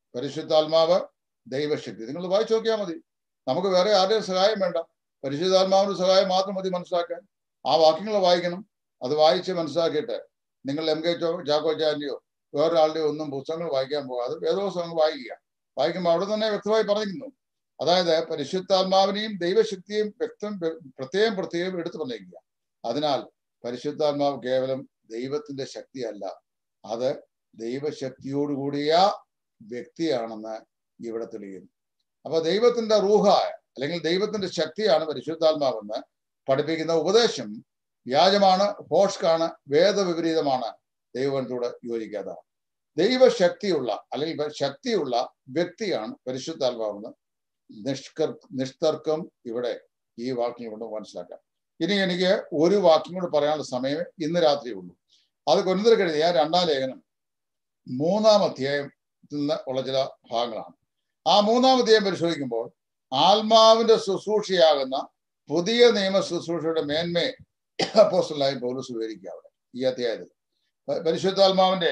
പരിശുദ്ധാത്മാവ് ദൈവശക്തി നിങ്ങൾ വായിച്ചു നോക്കിയാൽ മതി നമുക്ക് വേറെ ആരുടെയും സഹായം വേണ്ട പരിശുദ്ധാത്മാവിന്റെ സഹായം മാത്രം മതി മനസ്സിലാക്കാൻ ആ വാക്യങ്ങൾ വായിക്കണം അത് വായിച്ച് മനസ്സിലാക്കിയിട്ട് നിങ്ങൾ എം കെ ചോ ചാക്കോച്ചാന്റെയോ വേറൊരാളുടെയോ ഒന്നും പുസ്തകങ്ങൾ വായിക്കാൻ പോകാതെ വേദോത്സവങ്ങൾ വായിക്കുക വായിക്കുമ്പോൾ അവിടെ തന്നെ വ്യക്തമായി പറഞ്ഞിരിക്കുന്നു അതായത് പരിശുദ്ധാത്മാവിനെയും ദൈവശക്തിയും വ്യക്തം പ്രത്യേകം പ്രത്യേകം എടുത്തു പറഞ്ഞിരിക്കുക അതിനാൽ പരിശുദ്ധാത്മാവ് കേവലം ദൈവത്തിന്റെ ശക്തിയല്ല അത് ദൈവശക്തിയോടുകൂടിയ വ്യക്തിയാണെന്ന് ഇവിടെ തെളിയുന്നു അപ്പൊ ദൈവത്തിന്റെ റൂഹായ അല്ലെങ്കിൽ ദൈവത്തിന്റെ ശക്തിയാണ് പരിശുദ്ധാത്മാവെന്ന് പഠിപ്പിക്കുന്ന ഉപദേശം വ്യാജമാണ് ഫോഷ്കാണ് വേദവിപരീതമാണ് ദൈവത്തോട് യോജിക്കാത്തതാണ് ദൈവശക്തിയുള്ള അല്ലെങ്കിൽ ശക്തിയുള്ള വ്യക്തിയാണ് പരിശുദ്ധാത്മാവെന്ന് നിഷ്കർ നിഷ്തർക്കം ഇവിടെ ഈ വാക്യം കൊണ്ട് മനസ്സിലാക്കാം ഇനി എനിക്ക് ഒരു വാക്യം കൂടെ പറയാനുള്ള സമയം ഇന്ന് രാത്രി ഉള്ളൂ അത് കൊന്നുതൽ കഴുതിയ രണ്ടാം ലേഖനം മൂന്നാം അധ്യായം നിന്ന് ഉള്ള ചില ഭാഗങ്ങളാണ് ആ മൂന്നാം അധ്യായം പരിശോധിക്കുമ്പോൾ ആത്മാവിന്റെ ശുശ്രൂഷയാകുന്ന പുതിയ നിയമ ശുശ്രൂഷയുടെ മേന്മയെ അപ്പോസ്റ്റലായി പൗലോസ് വിവരിക്കുക അവിടെ ഈ അധ്യായത്തിൽ പരിശുദ്ധാത്മാവിന്റെ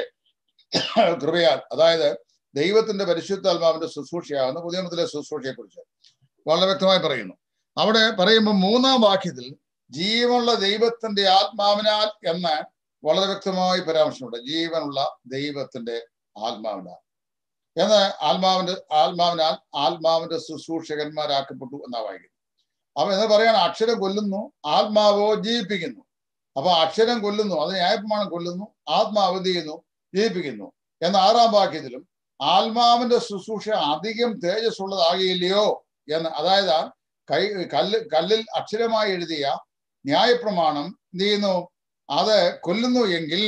കൃപയാൽ അതായത് ദൈവത്തിന്റെ പരിശുദ്ധാത്മാവിന്റെ ശുശ്രൂഷയാകുന്ന പുതിയ നിയമത്തിലെ ശുശ്രൂഷയെ കുറിച്ച് വളരെ വ്യക്തമായി പറയുന്നു അവിടെ പറയുമ്പോൾ മൂന്നാം വാക്യത്തിൽ ജീവനുള്ള ദൈവത്തിന്റെ ആത്മാവിനാൽ എന്ന് വളരെ വ്യക്തമായി പരാമർശമുണ്ട് ജീവനുള്ള ദൈവത്തിന്റെ ആത്മാവിനാൽ എന്ന് ആത്മാവിന്റെ ആത്മാവിനാൽ ആത്മാവിന്റെ ശുശ്രൂഷകന്മാരാക്കപ്പെട്ടു എന്നാ വായിക്കുന്നു അപ്പൊ എന്ന് പറയാണ് അക്ഷരം കൊല്ലുന്നു ആത്മാവോ ജീവിപ്പിക്കുന്നു അപ്പൊ അക്ഷരം കൊല്ലുന്നു അത് ന്യായപ്രമാണം കൊല്ലുന്നു ആത്മാവ് എന്ത് ചെയ്യുന്നു ജീവിപ്പിക്കുന്നു എന്ന ആറാം വാക്യത്തിലും ആത്മാവിന്റെ ശുശ്രൂഷ അധികം തേജസ്സുള്ളതാകില്ലയോ എന്ന് അതായത് കൈ കല്ല് കല്ലിൽ അക്ഷരമായി എഴുതിയ ന്യായപ്രമാണം എന്ത് ചെയ്യുന്നു അത് കൊല്ലുന്നു എങ്കിൽ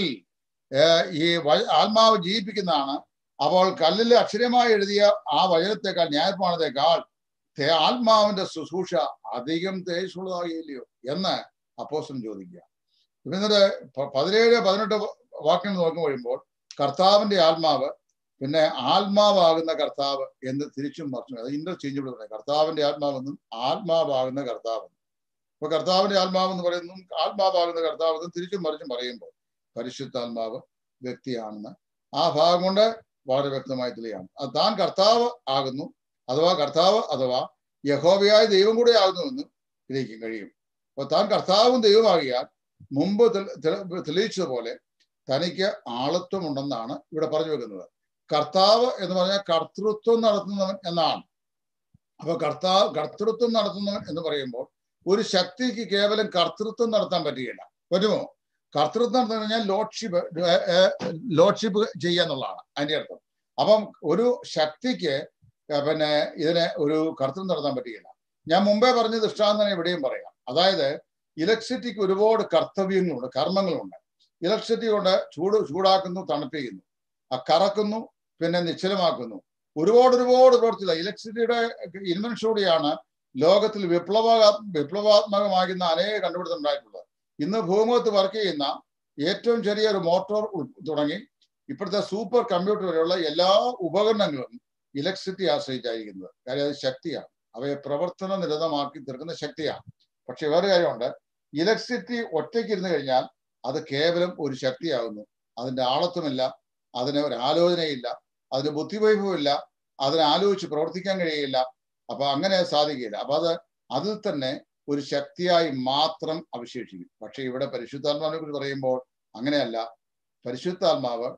ഈ ആത്മാവ് ജീവിപ്പിക്കുന്നതാണ് അപ്പോൾ കല്ലിൽ അക്ഷരമായി എഴുതിയ ആ വചനത്തെക്കാൾ ന്യായപ്രമാണത്തെക്കാൾ ആത്മാവിന്റെ ശുശ്രൂഷ അധികം തേജസ്സുള്ളതാകില്ലയോ എന്ന് അപ്പോസ്റ്റൻ ചോദിക്കുക എന്നിട്ട് പതിനേഴ് പതിനെട്ട് വാക്യങ്ങൾ നോക്കി കഴിയുമ്പോൾ കർത്താവിന്റെ ആത്മാവ് പിന്നെ ആത്മാവാകുന്ന കർത്താവ് എന്ന് തിരിച്ചും മറിച്ചു അത് ഇന്റർചേഞ്ച് പറയുന്നത് കർത്താവിന്റെ ആത്മാവെന്നും ആത്മാവാകുന്ന കർത്താവെന്നും ഇപ്പൊ കർത്താവിന്റെ ആത്മാവ് എന്ന് പറയുന്നു ആത്മാവാകുന്ന കർത്താവ് എന്നും തിരിച്ചും മറിച്ചും പറയുമ്പോൾ പരിശുദ്ധാത്മാവ് വ്യക്തിയാണെന്ന് ആ ഭാഗം കൊണ്ട് വളരെ വ്യക്തമായി തെളിയാണ് അത് താൻ കർത്താവ് ആകുന്നു അഥവാ കർത്താവ് അഥവാ യഹോവയായ ദൈവം കൂടെ ആകുന്നുവെന്ന് ഗ്രഹിക്കാൻ കഴിയും അപ്പൊ താൻ കർത്താവും ദൈവമാകിയാൽ മുമ്പ് തെളിയിച്ചതുപോലെ തനിക്ക് ആളത്വം ഉണ്ടെന്നാണ് ഇവിടെ പറഞ്ഞു വെക്കുന്നത് കർത്താവ് എന്ന് പറഞ്ഞാൽ കർത്തൃത്വം നടത്തുന്നവൻ എന്നാണ് അപ്പൊ കർത്താവ് കർത്തൃത്വം നടത്തുന്നവൻ എന്ന് പറയുമ്പോൾ ഒരു ശക്തിക്ക് കേവലം കർത്തൃത്വം നടത്താൻ പറ്റുകയില്ല പറ്റുമോ കർത്തൃത്വം നടത്തുന്ന കഴിഞ്ഞാൽ ലോഡ്ഷിപ്പ് ലോഡ്ഷിപ്പ് ചെയ്യുക എന്നുള്ളതാണ് അതിന്റെ അർത്ഥം അപ്പം ഒരു ശക്തിക്ക് പിന്നെ ഇതിനെ ഒരു കർത്തൃത്വം നടത്താൻ പറ്റുകയില്ല ഞാൻ മുമ്പേ പറഞ്ഞ ദൃഷ്ടാന്തം ഇവിടെയും പറയാം അതായത് ഇലക്ട്രിസിറ്റിക്ക് ഒരുപാട് കർത്തവ്യങ്ങളുണ്ട് കർമ്മങ്ങളുണ്ട് ഇലക്ട്രിസിറ്റി കൊണ്ട് ചൂട് ചൂടാക്കുന്നു തണുപ്പിക്കുന്നു ആ കറക്കുന്നു പിന്നെ നിശ്ചലമാക്കുന്നു ഒരുപാട് ഒരുപാട് പ്രവർത്തില്ല ഇലക്ട്രിസിറ്റിയുടെ ഇൻവെൻഷനോടെയാണ് ലോകത്തിൽ വിപ്ലവ വിപ്ലവാത്മകമാകുന്ന അനേക കണ്ടുപിടുത്തം ഉണ്ടായിട്ടുള്ളത് ഇന്ന് ഭൂമുഖത്ത് വർക്ക് ചെയ്യുന്ന ഏറ്റവും ചെറിയ ഒരു മോട്ടോർ തുടങ്ങി ഇപ്പോഴത്തെ സൂപ്പർ കമ്പ്യൂട്ടർ വരെയുള്ള എല്ലാ ഉപകരണങ്ങളും ഇലക്ട്രിസിറ്റി ആശ്രയിച്ചായിരിക്കുന്നത് കാര്യം അത് ശക്തിയാണ് അവയെ പ്രവർത്തന നിരതമാക്കി തീർക്കുന്ന ശക്തിയാണ് പക്ഷെ വേറെ കാര്യമുണ്ട് ഇലക്ട്രിസിറ്റി ഒറ്റയ്ക്ക് ഇരുന്ന് കഴിഞ്ഞാൽ അത് കേവലം ഒരു ശക്തിയാകുന്നു അതിന്റെ ആളത്വമില്ല അതിന് ഒരു ആലോചനയില്ല അതിന് ബുദ്ധിവൈഭവമില്ല അതിനെ ആലോചിച്ച് പ്രവർത്തിക്കാൻ കഴിയില്ല അപ്പൊ അങ്ങനെ സാധിക്കില്ല അപ്പൊ അത് അതിൽ തന്നെ ഒരു ശക്തിയായി മാത്രം അവശേഷിക്കും പക്ഷെ ഇവിടെ പരിശുദ്ധാത്മാവിനെ കുറിച്ച് പറയുമ്പോൾ അങ്ങനെയല്ല പരിശുദ്ധാത്മാവ്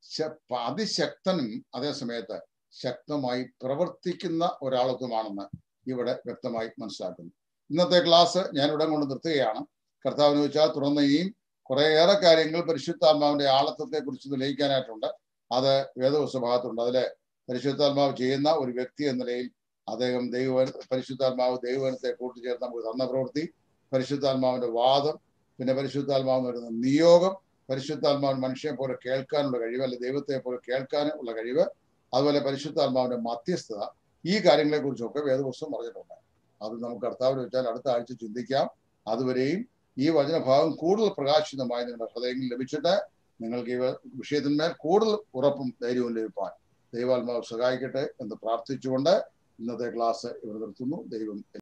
അതിശക്തനും അതേ സമയത്ത് ശക്തമായി പ്രവർത്തിക്കുന്ന ഒരാളത്വമാണെന്ന് ഇവിടെ വ്യക്തമായി മനസ്സിലാക്കുന്നു ഇന്നത്തെ ക്ലാസ് ഞാൻ ഇവിടെ കൊണ്ട് നിർത്തുകയാണ് കർത്താവിന് വെച്ചാൽ തുടർന്ന് ഇനിയും കുറേയേറെ കാര്യങ്ങൾ പരിശുദ്ധാത്മാവിന്റെ ആളത്വത്തെ കുറിച്ച് തെളിയിക്കാനായിട്ടുണ്ട് അത് വേദവസ്തു ഭാഗത്തുണ്ട് അതിലെ പരിശുദ്ധാത്മാവ് ചെയ്യുന്ന ഒരു വ്യക്തി എന്ന നിലയിൽ അദ്ദേഹം ദൈവ പരിശുദ്ധാത്മാവ് ദൈവവനത്തെ കൂട്ടിച്ചേർത്ത് നമുക്ക് തന്ന പ്രവൃത്തി പരിശുദ്ധാത്മാവിന്റെ വാദം പിന്നെ പരിശുദ്ധാത്മാവിന് വരുന്ന നിയോഗം പരിശുദ്ധാത്മാവിന് മനുഷ്യനെ പോലെ കേൾക്കാനുള്ള കഴിവ് അല്ലെ ദൈവത്തെ പോലെ കേൾക്കാനുള്ള കഴിവ് അതുപോലെ പരിശുദ്ധാത്മാവിന്റെ മധ്യസ്ഥത ഈ കാര്യങ്ങളെ കുറിച്ചൊക്കെ വേദപുസ്തകം പറഞ്ഞിട്ടുണ്ട് അത് നമുക്ക് കർത്താവിന് വെച്ചാൽ അടുത്ത ആഴ്ച ചിന്തിക്കാം അതുവരെയും ഈ വചനഭാഗം കൂടുതൽ പ്രകാശിതമായി നിങ്ങളുടെ ഹൃദയങ്ങളിൽ ലഭിച്ചിട്ട് നിങ്ങൾക്ക് ഈ വിഷയത്തിന്മേൽ കൂടുതൽ ഉറപ്പും ധൈര്യവും ലഭിപ്പാൻ ദൈവാത്മാവ് സഹായിക്കട്ടെ എന്ന് പ്രാർത്ഥിച്ചുകൊണ്ട് ഇന്നത്തെ ക്ലാസ് ഇവിടെ നിർത്തുന്നു ദൈവം